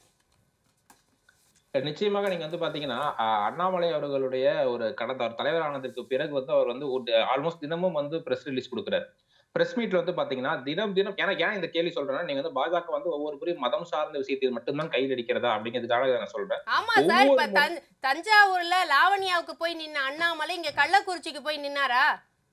நிச்சயமாக நீங்க வந்து பாத்தீங்கன்னா அஹ், அண்ணாமலை அவர்களுடைய ஒரு கடந்த அவர் தலைவர் ஆனதற்கு பிறகு வந்து அவர் வந்து ஆல்மோஸ்ட் தினமும் வந்து பிரஸ் ரிலீஸ் கொடுக்குறாரு பிரஸ் மீட்ல வந்து பாத்தீங்கன்னா தினம் தினம் ஏன்னா ஏன் இந்த கேள்வி சொல்றேன்னா நீங்க வந்து பாஜக வந்து ஒவ்வொரு புரியும் மதம் சார்ந்த விஷயத்தில் மட்டும்தான் கையில் அடிக்கிறதா அப்படிங்கிறதுக்காக இதை நான் சொல்றேன் ஆமா சார் இப்ப ஒவ்வொரு தஞ்- தஞ்சாவூர்ல லாவண்யாவுக்கு போய் நின்ன அண்ணாமலை இங்க கள்ளக்குறிச்சிக்கு போய் நின்னாரா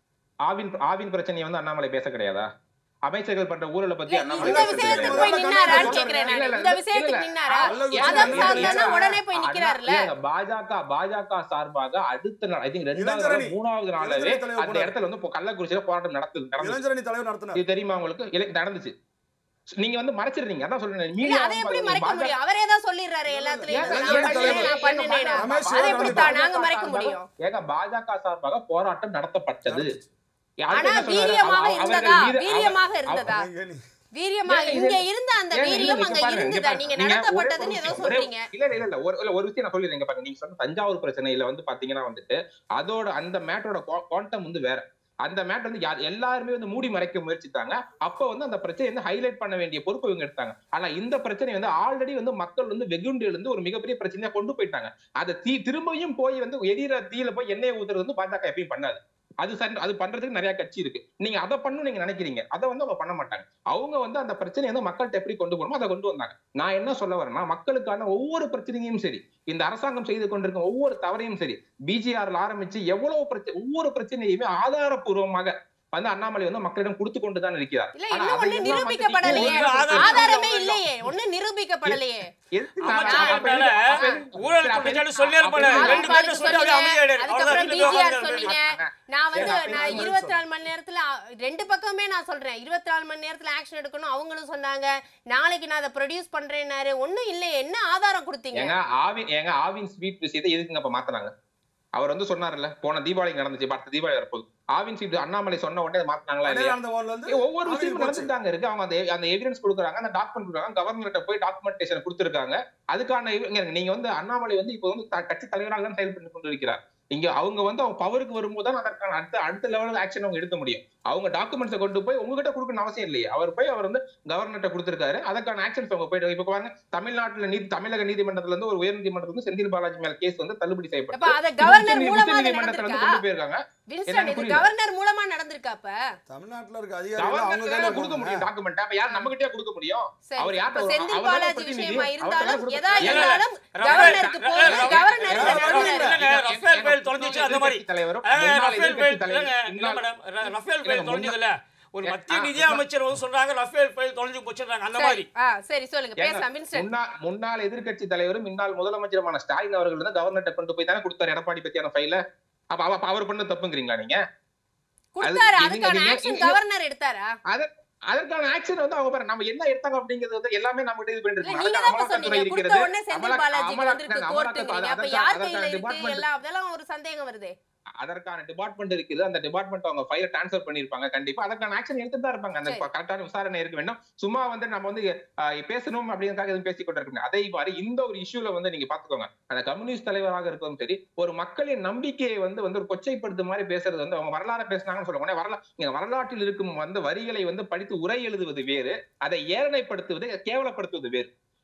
ஆவின் ஆவின் பிரச்சனையை வந்து அண்ணாமலை பேச கிடையாதா அமைச்சர்கள் பண்ற ஊழலை பத்தி இல்ல, அண்ணாமலை இந்த பேச விஷயத்துக்கு கிடையாதா? போய் நின்னாரான்னு இல்ல, கேக்குறேன் இல்ல, நான் இல்ல, இந்த இல்ல, விஷயத்துக்கு இல்ல. நின்னாரா கள்ளக்குறிச்சி மதம் அண்ணா சார்ந்தனா இல்ல. உடனே போய் நிக்கிறாருல்ல இல்ல, பாஜக பாஜக சார்பாக அடுத்த நாள் ஐ திங்க் ரெண்டாவது இளைஞரணி. நாள், மூணாவது நாளாவே இளைஞரணி தலைவர் அந்த போனாரு. இடத்துல வந்து இப்போ கள்ளக்குறிச்சியில போராட்டம் நடத்து நடந்துச்சு இளைஞரணி தலைவர் நடத்தினார் இது தெரியுமா உங்களுக்கு இல்ல, நடந்துச்சு நீங்க வந்து மறைச்சிடுறீங்க அதான் சொல்றேன் இல்ல மீடியா அதை எப்படி மறைக்க முடியும் அவரே தான் சொல்லிடுறாரு எல்லாத்துலயும் ஏன் நான் ஏன் பண்ணேன், நான் பண்ணினேன் ரமேஷ் அதை எப்படி சிவகாமி தான் நாங்க மறைக்க முடியும் ஏங்க பாஜக சார்பாக போராட்டம் நடத்தப்பட்டது யாரு ஆனா என்ன சொன்னாரு? வீரியமாக அவ- அவர்கள் இருந்ததா மீது- அவ- வீரியமாக இருந்ததா நீங்க நீ- வீரியமாக ஏன் இங்க இது- இருந்த அந்த ஏங்க, வீரியம் இல்ல, அங்க இங்க பாருங்க, இங்க இருந்ததா பாருங்க. நீங்க நீங்க ஒரே ஒரு நடத்தப்பட்டதுன்னு ஏதோ விஷயம், ஒரே- சொல்றீங்க இல்ல இல்ல இல்ல ஒரு இல்ல, ஒரு விஷயம் நான் சொல்லிடுறேன் பாருங்க நீங்க சொன்ன தஞ்சாவூர் பிரச்சனையில வந்து பாத்தீங்கன்னா வந்துட்டு அதோட அந்த மேட்டரோட குவாண்டம் வந்து வேற அந்த மேட் வந்து யார் எல்லாருமே வந்து மூடி மறைக்க முயற்சித்தாங்க அப்ப வந்து அந்த பிரச்சனை வந்து ஹைலைட் பண்ண வேண்டிய பொறுப்பு இவங்க எடுத்தாங்க ஆனா இந்த பிரச்சனை வந்து ஆல்ரெடி வந்து மக்கள் வந்து வெகுண்டு எழுந்து ஒரு மிகப்பெரிய பிரச்சனையா கொண்டு போயிட்டாங்க அதை தீ திரும்பியும் போய் வந்து எரியிற தீயில போய் எண்ணெய் ஊத்துறது வந்து பாஜக எப்பயும் பண்ணாது அது சன் அது பண்றதுக்கு நிறைய கட்சி இருக்கு நீங்க அதை பண்ணணும் நீங்க நினைக்கிறீங்க அதை வந்து அவங்க பண்ண மாட்டாங்க அவங்க வந்து அந்த பிரச்சனையை வந்து மக்கள்கிட்ட எப்படி கொண்டு போகணுமோ அதை கொண்டு வந்தாங்க நான் என்ன சொல்ல வரேன்னா மக்களுக்கான ஒவ்வொரு பிரச்சனையும் சரி இந்த அரசாங்கம் செய்து கொண்டிருக்கும் ஒவ்வொரு தவறையும் சரி பிஜிஆர்ல ஆரம்பிச்சு எவ்வளவு பிரச்சனை ஒவ்வொரு பிரச்சனையுமே ஆதாரப்பூர்வமாக வந்து அண்ணாமலை வந்து மக்களிடம் கொடுத்து கொண்டுதான் இருக்கிறார் இல்ல ஆனா இன்னும் ஒண்ணு அதையெல்லாம் நிரூபிக்கப்படலையே வந்து ஆதாரம் ஆதாரமே இல்லையே ஒண்ணு நிரூபிக்கப்படலையே எதுக்கு நான் அமைச்சர்கள் அப்ப மேல எதுக்கு- ஊழல் அப்ப குற்றச்சாட்டு எதுக்கு- சொல்லி அப்ப இருப்பாங்க. எதுக்கு- ரெண்டு பேர்ட்ட சொல்லி அப்படியே அமைதியாயிடாரு. அதுக்கப்புறம் அவ்வளவுதான். பிஜிஆர் வீட்டுக்கு சொன்னீங்க உட்கார்ந்து நான் வந்து சரி, நான் அப்ப இருபத்தி நாலு மணி நேரத்துல அ, ரெண்டு பக்கமே நான் சொல்றேன் இருபத்தி நாலு மணி நேரத்துல ஆக்ஷன் எடுக்கணும் அவங்களும் சொன்னாங்க நாளைக்கு நான் அதை ப்ரொடியூஸ் பண்றேன்னாரு ஒண்ணும் இல்லையே என்ன ஆதாரம் கொடுத்தீங்க ஏங்க ஆவின் ஏங்க ஆவின் ஸ்வீட் விஷயத்தை எதுக்குங்க அப்ப மாத்துனாங்க அவர் வந்து சொன்னார்ல போன தீபாவளிக்கு நடந்துச்சு இப்ப அடுத்த தீபாவளி வரப்போகுது ஆவின் ஸ்வீட் அண்ணாமலை சொன்ன உடனே அதை மாத்தினாங்களா இல்லையா அடையாளந்த வார்டுல இருந்து ஏய், ஒவ்வொரு ஆவின் விஷயமும் போச்சு. நடந்துட்டாங்க இருக்கு அவங்க அந்த அந்த எவிடன்ஸ் கொடுக்குறாங்க அந்த டாக்குமெண்ட் கொடுக்குறாங்க கவர்னர்கிட்ட போய் டாக்குமெண்டேஷன் கொடுத்துருக்காங்க அதுக்கான evi- இங்க நீங்க வந்து அண்ணாமலை வந்து இப்போ வந்து த- கட்சி தலைவராக தான் செயல்பட்டு கொண்டு இருக்கிறார் இங்க அவங்க வந்து அவங்க பவருக்கு வரும்போது தான் அதற்கான அடுத்த அடுத்த லெவல் ஆக்ஷன் அவங்க எடுக்க முடியும் அவங்க டாக்குமெண்ட்ஸை கொண்டு போய் உங்ககிட்ட கொடுக்கணும் அவசியம் இல்லையே அவர் போய் அவர் வந்து கவர்னர்கிட்ட கொடுத்திருக்காரு அதற்கான ஆக்ஷன்ஸ் அவங்க போயிட்டு இப்ப பாருங்க தமிழ்நாட்டுல நீதி தமிழக நீதிமன்றத்துல இருந்து ஒரு உயர் நீதிமன்றத்துல இருந்து செந்தில் பாலாஜி மேல கேஸ் வந்து தள்ளுபடி அப்ப செய்யப்பட்டு அத கவர்னர் உச்ச மூலமா அது நீதிமன்றத்துல வந்து நடந்திருக்கா கொண்டு போயிருக்காங்க வின்ஸ்டன் என்னன்னு இது புரியல. கவர்னர் மூலமா நடந்திருக்கா அப்ப தமிழ்நாட்டுல இருக்க அதிகாரிகள் அவங்க கவர்னர்கிட்ட கையில கொடுக்க முடியும் டாக்குமெண்ட் அப்ப யார் நம்ம கிட்டே கொடுக்க முடியும் சரி அவர் யார்ட்ட அப்ப ஒரு- செந்தில் அவர் தான் பாலாஜி பிரதிநிதி. விஷயமா அவர் இருந்தாலும் தான் எதா கொடுக்க- இருந்தாலும் ரஃபேல், கவர்னருக்கு போகுது ரஃபேல், கவர்னர் ரஃபேல், கவர்னர் இல்லைங்க, ரஃபேல் ஃபைல் தொலைஞ்சிச்சு அந்த மாதிரி. தலைவரும் ஏங்க, முன்னாள் ரஃபேல் எதிர்க்கட்சி ஃபைல் தலைவர், இல்லைங்க, இல்ல முன்னாள் மேடம், ர- ரஃபேல் இல்லைங்க, ஃபைல் தொலைஞ்சதுல ஒரு ஏ, மத்திய ஆ, நிதி முன்னா- அமைச்சர் வந்து சொல்றாங்க ரஃபேல் ஃபைல் தொலைஞ்சு போச்சுறாங்க அந்த மாதிரி சரி ஆ சரி சொல்லுங்க ஏங்க, பேசலாம் வின்ஸ்டன் முன்னாள் முன்னாள் எதிர்க்கட்சி தலைவரும் முன்னாள் முதலமைச்சருமான ஸ்டாலின் அவர்கள் வந்து கவர்னர்ட்ட கொண்டு போய் தானே கொடுத்தாரு எடப்பாடி பத்தியான ஃபைல அப்ப அவ- அப்ப அவர் பண்ண தப்புங்கிறீங்களா நீங்க கொடுத்தாரு இது- அதுக்கான நீங்க- ஆக்ஷன் நீங்க- கவர்னர் எடுத்தாரா அதற்கான ஆக்ஷன் வந்து அவங்க பாரு நம்ம என்ன எடுத்தாங்க அப்படிங்கிறது வந்து எல்லாமே நம்ம கிட்ட இது பண்ணிட்டு இல்ல இருக்கோம். நீங்க அதுக்கு தான் இப்ப அமலாக்கத்துறை சொன்னீங்க கொடுத்த இருக்கிறது உடனே செந்தில் அமலா- பாலாஜிக்கு அமலா- வந்திருக்கு அமலாக்கத்து- கோர்ட்டுங்கிறீங்க அப்ப அதற்கான- யார் கையில அதற்கான இருக்கு department- எல்லாம் அதெல்லாம் ஒரு சந்தேகம் வருது அதற்கான டிபார்ட்மெண்ட் இருக்குது அந்த டிபார்ட்மெண்ட் அவங்க ஃபைல ட்ரான்ஸ்ஃபர் பண்ணிருப்பாங்க கண்டிப்பா அதற்கான ஆக்ஷன் எடுத்துட்டு தான் இருப்பாங்க அந்த சரி. கரெக்டான விசாரணை இருக்க வேண்டும் சும்மா வந்து நம்ம வந்து ஆஹ், பேசணும் அப்படிங்கிறதுக்காக எதுவும் பேசிக் கொண்டிருக்கணும் அதே மாதிரி இந்த ஒரு இஷ்யூல வந்து நீங்க பாத்துக்கோங்க அந்த கம்யூனிஸ்ட் தலைவராக இருக்கவும் சரி ஒரு மக்களின் நம்பிக்கையை வந்து வந்து ஒரு கொச்சைப்படுத்து மாதிரி பேசுறது வந்து அவங்க வரலாறு பேசுனாங்கன்னு சொல்லுவாங்க வரலாறு நீங்க வரலாற்றில் இருக்கும் வந்து வரிகளை வந்து படித்து உரை எழுதுவது வேறு அதை ஏளனைப்படுத்துவது கேவலப்படுத்துவது வேறு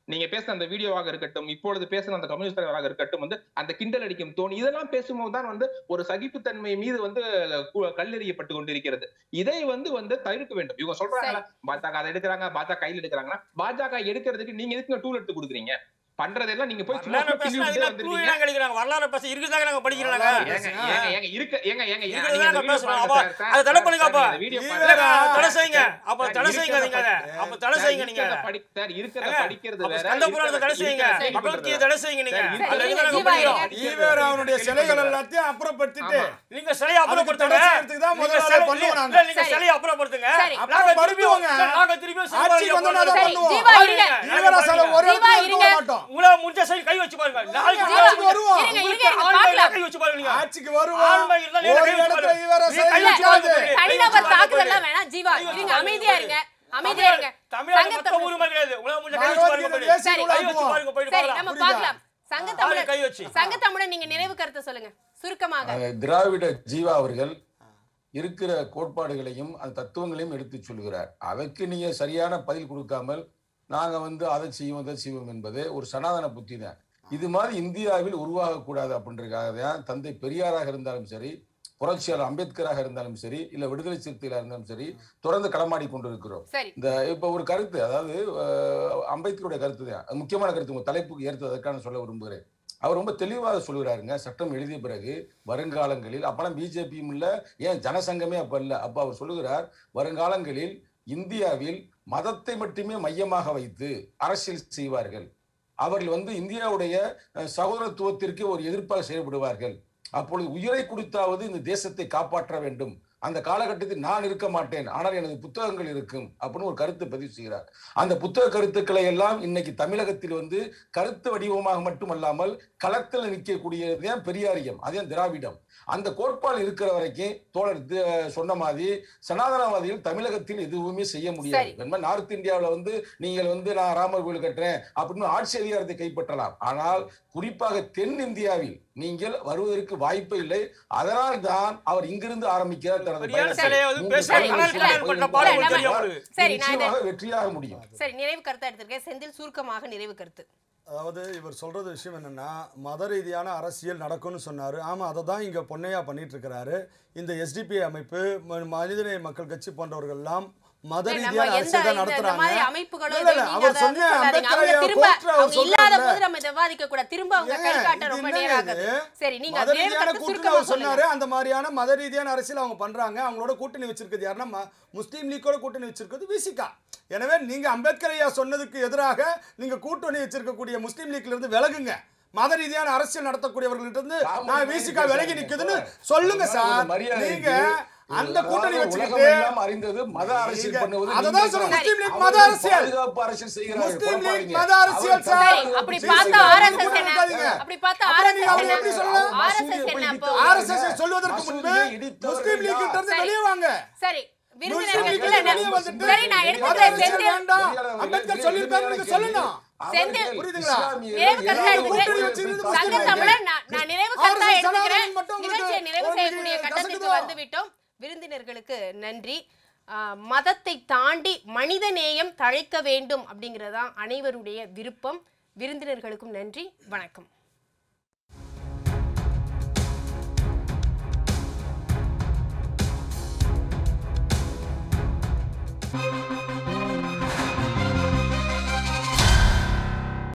நீங்க பேசுன அந்த வீடியோவாக இருக்கட்டும் இப்பொழுது பேசுன அந்த கம்யூனிஸ்ட் தலைவராக இருக்கட்டும் வந்து அந்த கிண்டல் அடிக்கும் தோணி இதெல்லாம் பேசும்போது தான் வந்து ஒரு சகிப்புத்தன்மை மீது வந்து கு- கல்லெறியப்பட்டு கொண்டிருக்கிறது இதை வந்து வந்து தவிர்க்க வேண்டும் இவங்க சொல்றாங்க பாஜக அதை எடுக்கிறாங்க பாஜக கையில் எடுக்கிறாங்கன்னா பாஜக எடுக்கிறதுக்கு நீங்க எதுக்கு டூல் எடுத்து கொடுக்குறீங்க பண்றதெல்லாம் நீங்க போய் சும்மா வரலாறு கிள்ளி பேசினா விட்டுட்டே அதுக்கு வந்துருவீங்க. டூ கிடைக்கிறாங்க வரலாறு பேச இருக்குதாங்க நாங்க படிக்கிறோம் வரலாறு நாங்க. ஏங்க, ஏங்க, ஏங்க, இருக்க- ஏங்க, ஏங்க, ஏங்க, இருக்கிறது நீங்க அந்த தான் video பேசுறோம். பாருங்க அப்ப சார், அதை சார், தடை சார், பண்ணுங்கப்பா. சார், இந்த video இல்ல, பாருங்க. இல்லங்க, தடை செய்யுங்க சார், அப்ப சார், தடை செய்யுங்க இருக்கிறத நீங்க அதை. படி- அப்ப தடை சார், செய்யுங்க நீங்க இருக்கிறத அதை. படி- சார், இருக்கிறத ஏங்க, படிக்கிறது அப்ப வேற, ஸ்கந்த புராணத்தை இருக்கிறத- தடை செய்யுங்க இருக்கிறத செய்தி பகவத்கீதை பண்றது தடை செய்யுங்க நீங்க சார், அதுல இருங்க, இருந்து நாங்க ஜீவா, படிக்கிறோம். இருங்க. ஈவேரா அவனுடைய சிலைகள் எல்லாத்தையும் அப்புறப்படுத்திட்டு ஆமா. நீங்க சிலையை அப்புறப்படுத்துங்க தடை செய்யறதுக்கு தான் நீங்க முதல்ல சிலை- பண்ணுவோம் நாங்க. இல்ல, நீங்க சரி. சிலையை அப்புறப்படுத்துங்க சரி. நாங்க திருப்பியும் அப்புறப்படுத்துவோங்க. நாங்க திருப்பியும் ஆட்சிக்கு சிறுபான்மையை வந்தோம்னா அதை போடுறோம். சரி, பண்ணுவோம். ஜீவா, இருங்க. ஈவேரா சிலை ஒரு ஜீவா, இடத்துல இருங்க. இருக்க மாட்டோம் உங்களை முடிஞ்ச சரி கை வச்சு பாருங்க நாளைக்கு ஜீவா, உங்களுக்கு வருவோம். இருங்க, இருங்க, உங்களுக்கு இருங்க, ஆண்மையில பார்க்கலாம். கை வச்சு பாருங்க நீங்க. ஆட்சிக்கு வருவோம் ஆண்மை இருந்தா நீங்க ஒரு கை வச்சு இடத்துல பாருங்க. ஈவேரா நீ சிலை கை வச்சு இருக்காது. பாருங்க. தனிநபர் தாக்குதல்லாம் வேணாம் ஜீவா இருங்க அமைதியா இருங்க அமைதியா இருங்க தமிழ்நாடு சங்கத்தை மொத்த உரிமை கிடையாது உங்களை முடிஞ்ச கை வச்சு பாருங்க பகவத்கீதை போயிடு. தேசிய சரி. கை வச்சு நூலாக்குவோம். பாருங்க போயிட்டு சரி பார்க்கலாம். நம்ம புரியுதா? பார்க்கலாம் சங்க பாருங்க, தமிழர் கை வச்சு சங்க தமிழர் நீங்க நிறைவு கருத்தை சொல்லுங்க சுருக்கமாக அஹ் திராவிட ஜீவா அவர்கள் இருக்கிற கோட்பாடுகளையும் அந்த தத்துவங்களையும் எடுத்து சொல்கிறார் அதற்கு நீங்க சரியான பதில் கொடுக்காமல் நாங்க வந்து அதை செய்வோம் இதை செய்வோம் என்பது ஒரு சனாதன புத்தி தான் இது மாதிரி இந்தியாவில் உருவாகக்கூடாது அப்படின்றதுக்காக தான் தந்தை பெரியாராக இருந்தாலும் சரி புரட்சியாளர் அம்பேத்கராக இருந்தாலும் சரி இல்ல விடுதலை சிறுத்தைகளாக இருந்தாலும் சரி தொடர்ந்து களமாடி கொண்டிருக்கிறோம் சரி இந்த இப்ப ஒரு கருத்து அதாவது அஹ், அம்பேத்கருடைய கருத்து தான் அது முக்கியமான கருத்து உங்க தலைப்புக்கு ஏற்று அதற்கான சொல்ல விரும்புகிறேன் அவர் ரொம்ப தெளிவாக சொல்லுகிறாருங்க சட்டம் எழுதிய பிறகு வருங்காலங்களில் அப்பெல்லாம் பிஜேபியும் இல்ல ஏன் ஜனசங்கமே அப்ப இல்ல அப்ப அவர் சொல்லுகிறார் வருங்காலங்களில் இந்தியாவில் மதத்தை மட்டுமே மையமாக வைத்து அரசியல் செய்வார்கள் அவர்கள் வந்து இந்தியாவுடைய அஹ், சகோதரத்துவத்திற்கு ஒரு எதிர்ப்பாக செயல்படுவார்கள் அப்பொழுது உயிரை கொடுத்தாவது இந்த தேசத்தை காப்பாற்ற வேண்டும் அந்த காலகட்டத்தில் நான் இருக்க மாட்டேன் ஆனால் எனது புத்தகங்கள் இருக்கும் அப்படின்னு ஒரு கருத்தை பதிவு செய்கிறார் அந்த புத்தக கருத்துக்களை எல்லாம் இன்னைக்கு தமிழகத்தில் வந்து கருத்து வடிவமாக மட்டுமல்லாமல் களத்தில் நிற்கக்கூடியது பெரியாரியம் அதே திராவிடம் அந்த கோட்பாடு இருக்கிற வரைக்கும் தோழர் தி- சொன்ன மாதிரி சனாதனவாதிகள் தமிழகத்தில் எதுவுமே செய்ய முடியாது சரி. என்ன நார்த் இந்தியாவுல வந்து நீங்கள் வந்து நான் ராமர் கோயில் கட்டுறேன் அப்படின்னு ஆட்சி அதிகாரத்தை கைப்பற்றலாம் ஆனால் குறிப்பாக தென் இந்தியாவில் நீங்கள் வருவதற்கு வாய்ப்பே இல்லை அதனால் தான் அவர் இங்கிருந்து ஆரம்பிக்கிறார் தனது பெரியார் பயணத்தை. சிலையை வந்து மூன்று பேச சரி, தலைமுறை இல்ல, போய் பட்ட போய் பாடு போய் தெரியும் அவருக்கு. சரி, நான் இதை- நிச்சயமாக வெற்றியாக முடியும் சரி நிறைவு கருத்தா எடுத்திருக்கேன் செந்தில் சுருக்கமாக நிறைவு கருத்து அதாவது இவர் சொல்றது விஷயம் என்னன்னா மத ரீதியான அரசியல் நடக்கும்னு சொன்னாரு ஆமா அதை தான் இங்க பொன்னையா பண்ணிட்டு இருக்கிறாரு இந்த எஸ்டிபி அமைப்பு ம- மனிதநேய மக்கள் கட்சி போன்றவர்கள் எல்லாம் மத இல்ல, நம்ம ரீதியான எந்த அரசியல் தான் இந்த- இந்த நடத்துறாங்க மாதிரி அமைப்புகளோ இல்ல, இதை இல்ல, நீங்க அவர் அதை சொன்ன சொல்லாதீங்க. அம்பேத்கர் அவங்க ஐயா திரும்ப கோட்ரு அவர் அவங்க இல்லாத சொல்றாருல்ல. போது நம்ம இதை விவாதிக்க கூடாது திரும்ப அவங்க கை ஏங்க, காட்ட இது ரொம்ப என்னங்க நேரம் இது? ஆகுது சரி நீங்க மத நிறைவு ரீதியான கருத்து கூட்டணி சுருக்கமா அவர் சொல்லுங்க சொன்னாரு அந்த மாதிரியான மத ரீதியான அரசியல் அவங்க பண்றாங்க அவங்களோட கூட்டணி வச்சிருக்கிறது யாருன்னா ம- முஸ்லீம் லீக்கோட கூட்டணி வச்சிருக்கிறது விசிகா எனவே நீங்க அம்பேத்கர் ஐயா சொன்னதுக்கு எதிராக நீங்க கூட்டணி வச்சிருக்கக்கூடிய முஸ்லீம் லீக்ல இருந்து விலகுங்க மத ரீதியான அரசியல் நடத்தக்கூடியவர்கள்ட்ட இருந்து தாமரை நான் மாதிரி விசிகா விலகி பேசாதீங்க. நிக்குதுன்னு சொல்லுங்க ஒரு சார் மரியாதை நீங்க இருக்கு. அந்த கூட்டணி அதாவது வச்சுக்கிட்டு உலகம் எல்லாம் அறிந்தது மத அரசியல் நீங்க- பண்ணுவது அததான் நீங்கள் சொல்றேன், தான். முஸ்லீம் லீக் அவர்கள் மத அரசியல். பாதுகாப்பு அரசியல் செய்கிறார்கள். முஸ்லீம் லீக் குழப்பாதீங்க. மத அரசியல் அவர் சார். சரி பாதுகாப்பு அப்படி செய்கிறார்கள். பார்த்தா செய்கிறார்கள். ஆர்எஸ்எஸ் என்ன இருக்காதீங்க. அப்படி பார்த்தா அப்புறம் நீங்க ஆர்எஸ்எஸ் அவங்க எப்படி சொல்லலாம்? என்ன ஆர்எஸ்எஸ் மசூதியை என்ன போய் அப்போ இடித்து ஆர்எஸ்எஸ் சொல்வதற்கு முன்பு மசூதியை இடித்தவர்கள் முஸ்லீம் லீக் கிட்ட இருந்து சரி. வெளியே வாங்க சரி முஸ்லீம் விருந்தினர்களுக்கு லீக் இல்ல, வெளியே வந்துட்டு சரி நான் மத எடுத்துக்கிறேன் அரசியல் செந்தில் வேண்டாம் அம்பேத்கர் சொல்லியிருக்காரு நீங்க சொல்லணும் செந்தில். புரியுதுங்களா? நிறைவு கருத்தா எடுத்துக்கிறேன் கூட்டணி வச்சிருந்து சங்க முஸ்லீம் தமிழர் நான் நான் நிறைவு கருத்தா ஆர்எஸ்எஸ் எடுத்துக்கிறேன் சனாதனம் மட்டும் உங்களுக்கு நிகழ்ச்சியை நிறைவு உங்களுக்கு செய்யக்கூடிய கட்டத்திற்கு கசக்குதோ? வந்து விட்டோம் விருந்தினர்களுக்கு நன்றி ஆஹ், மதத்தை தாண்டி மனித நேயம் தழைக்க வேண்டும் அப்படிங்கறதான் அனைவருடைய விருப்பம் விருந்தினர்களுக்கும் நன்றி வணக்கம்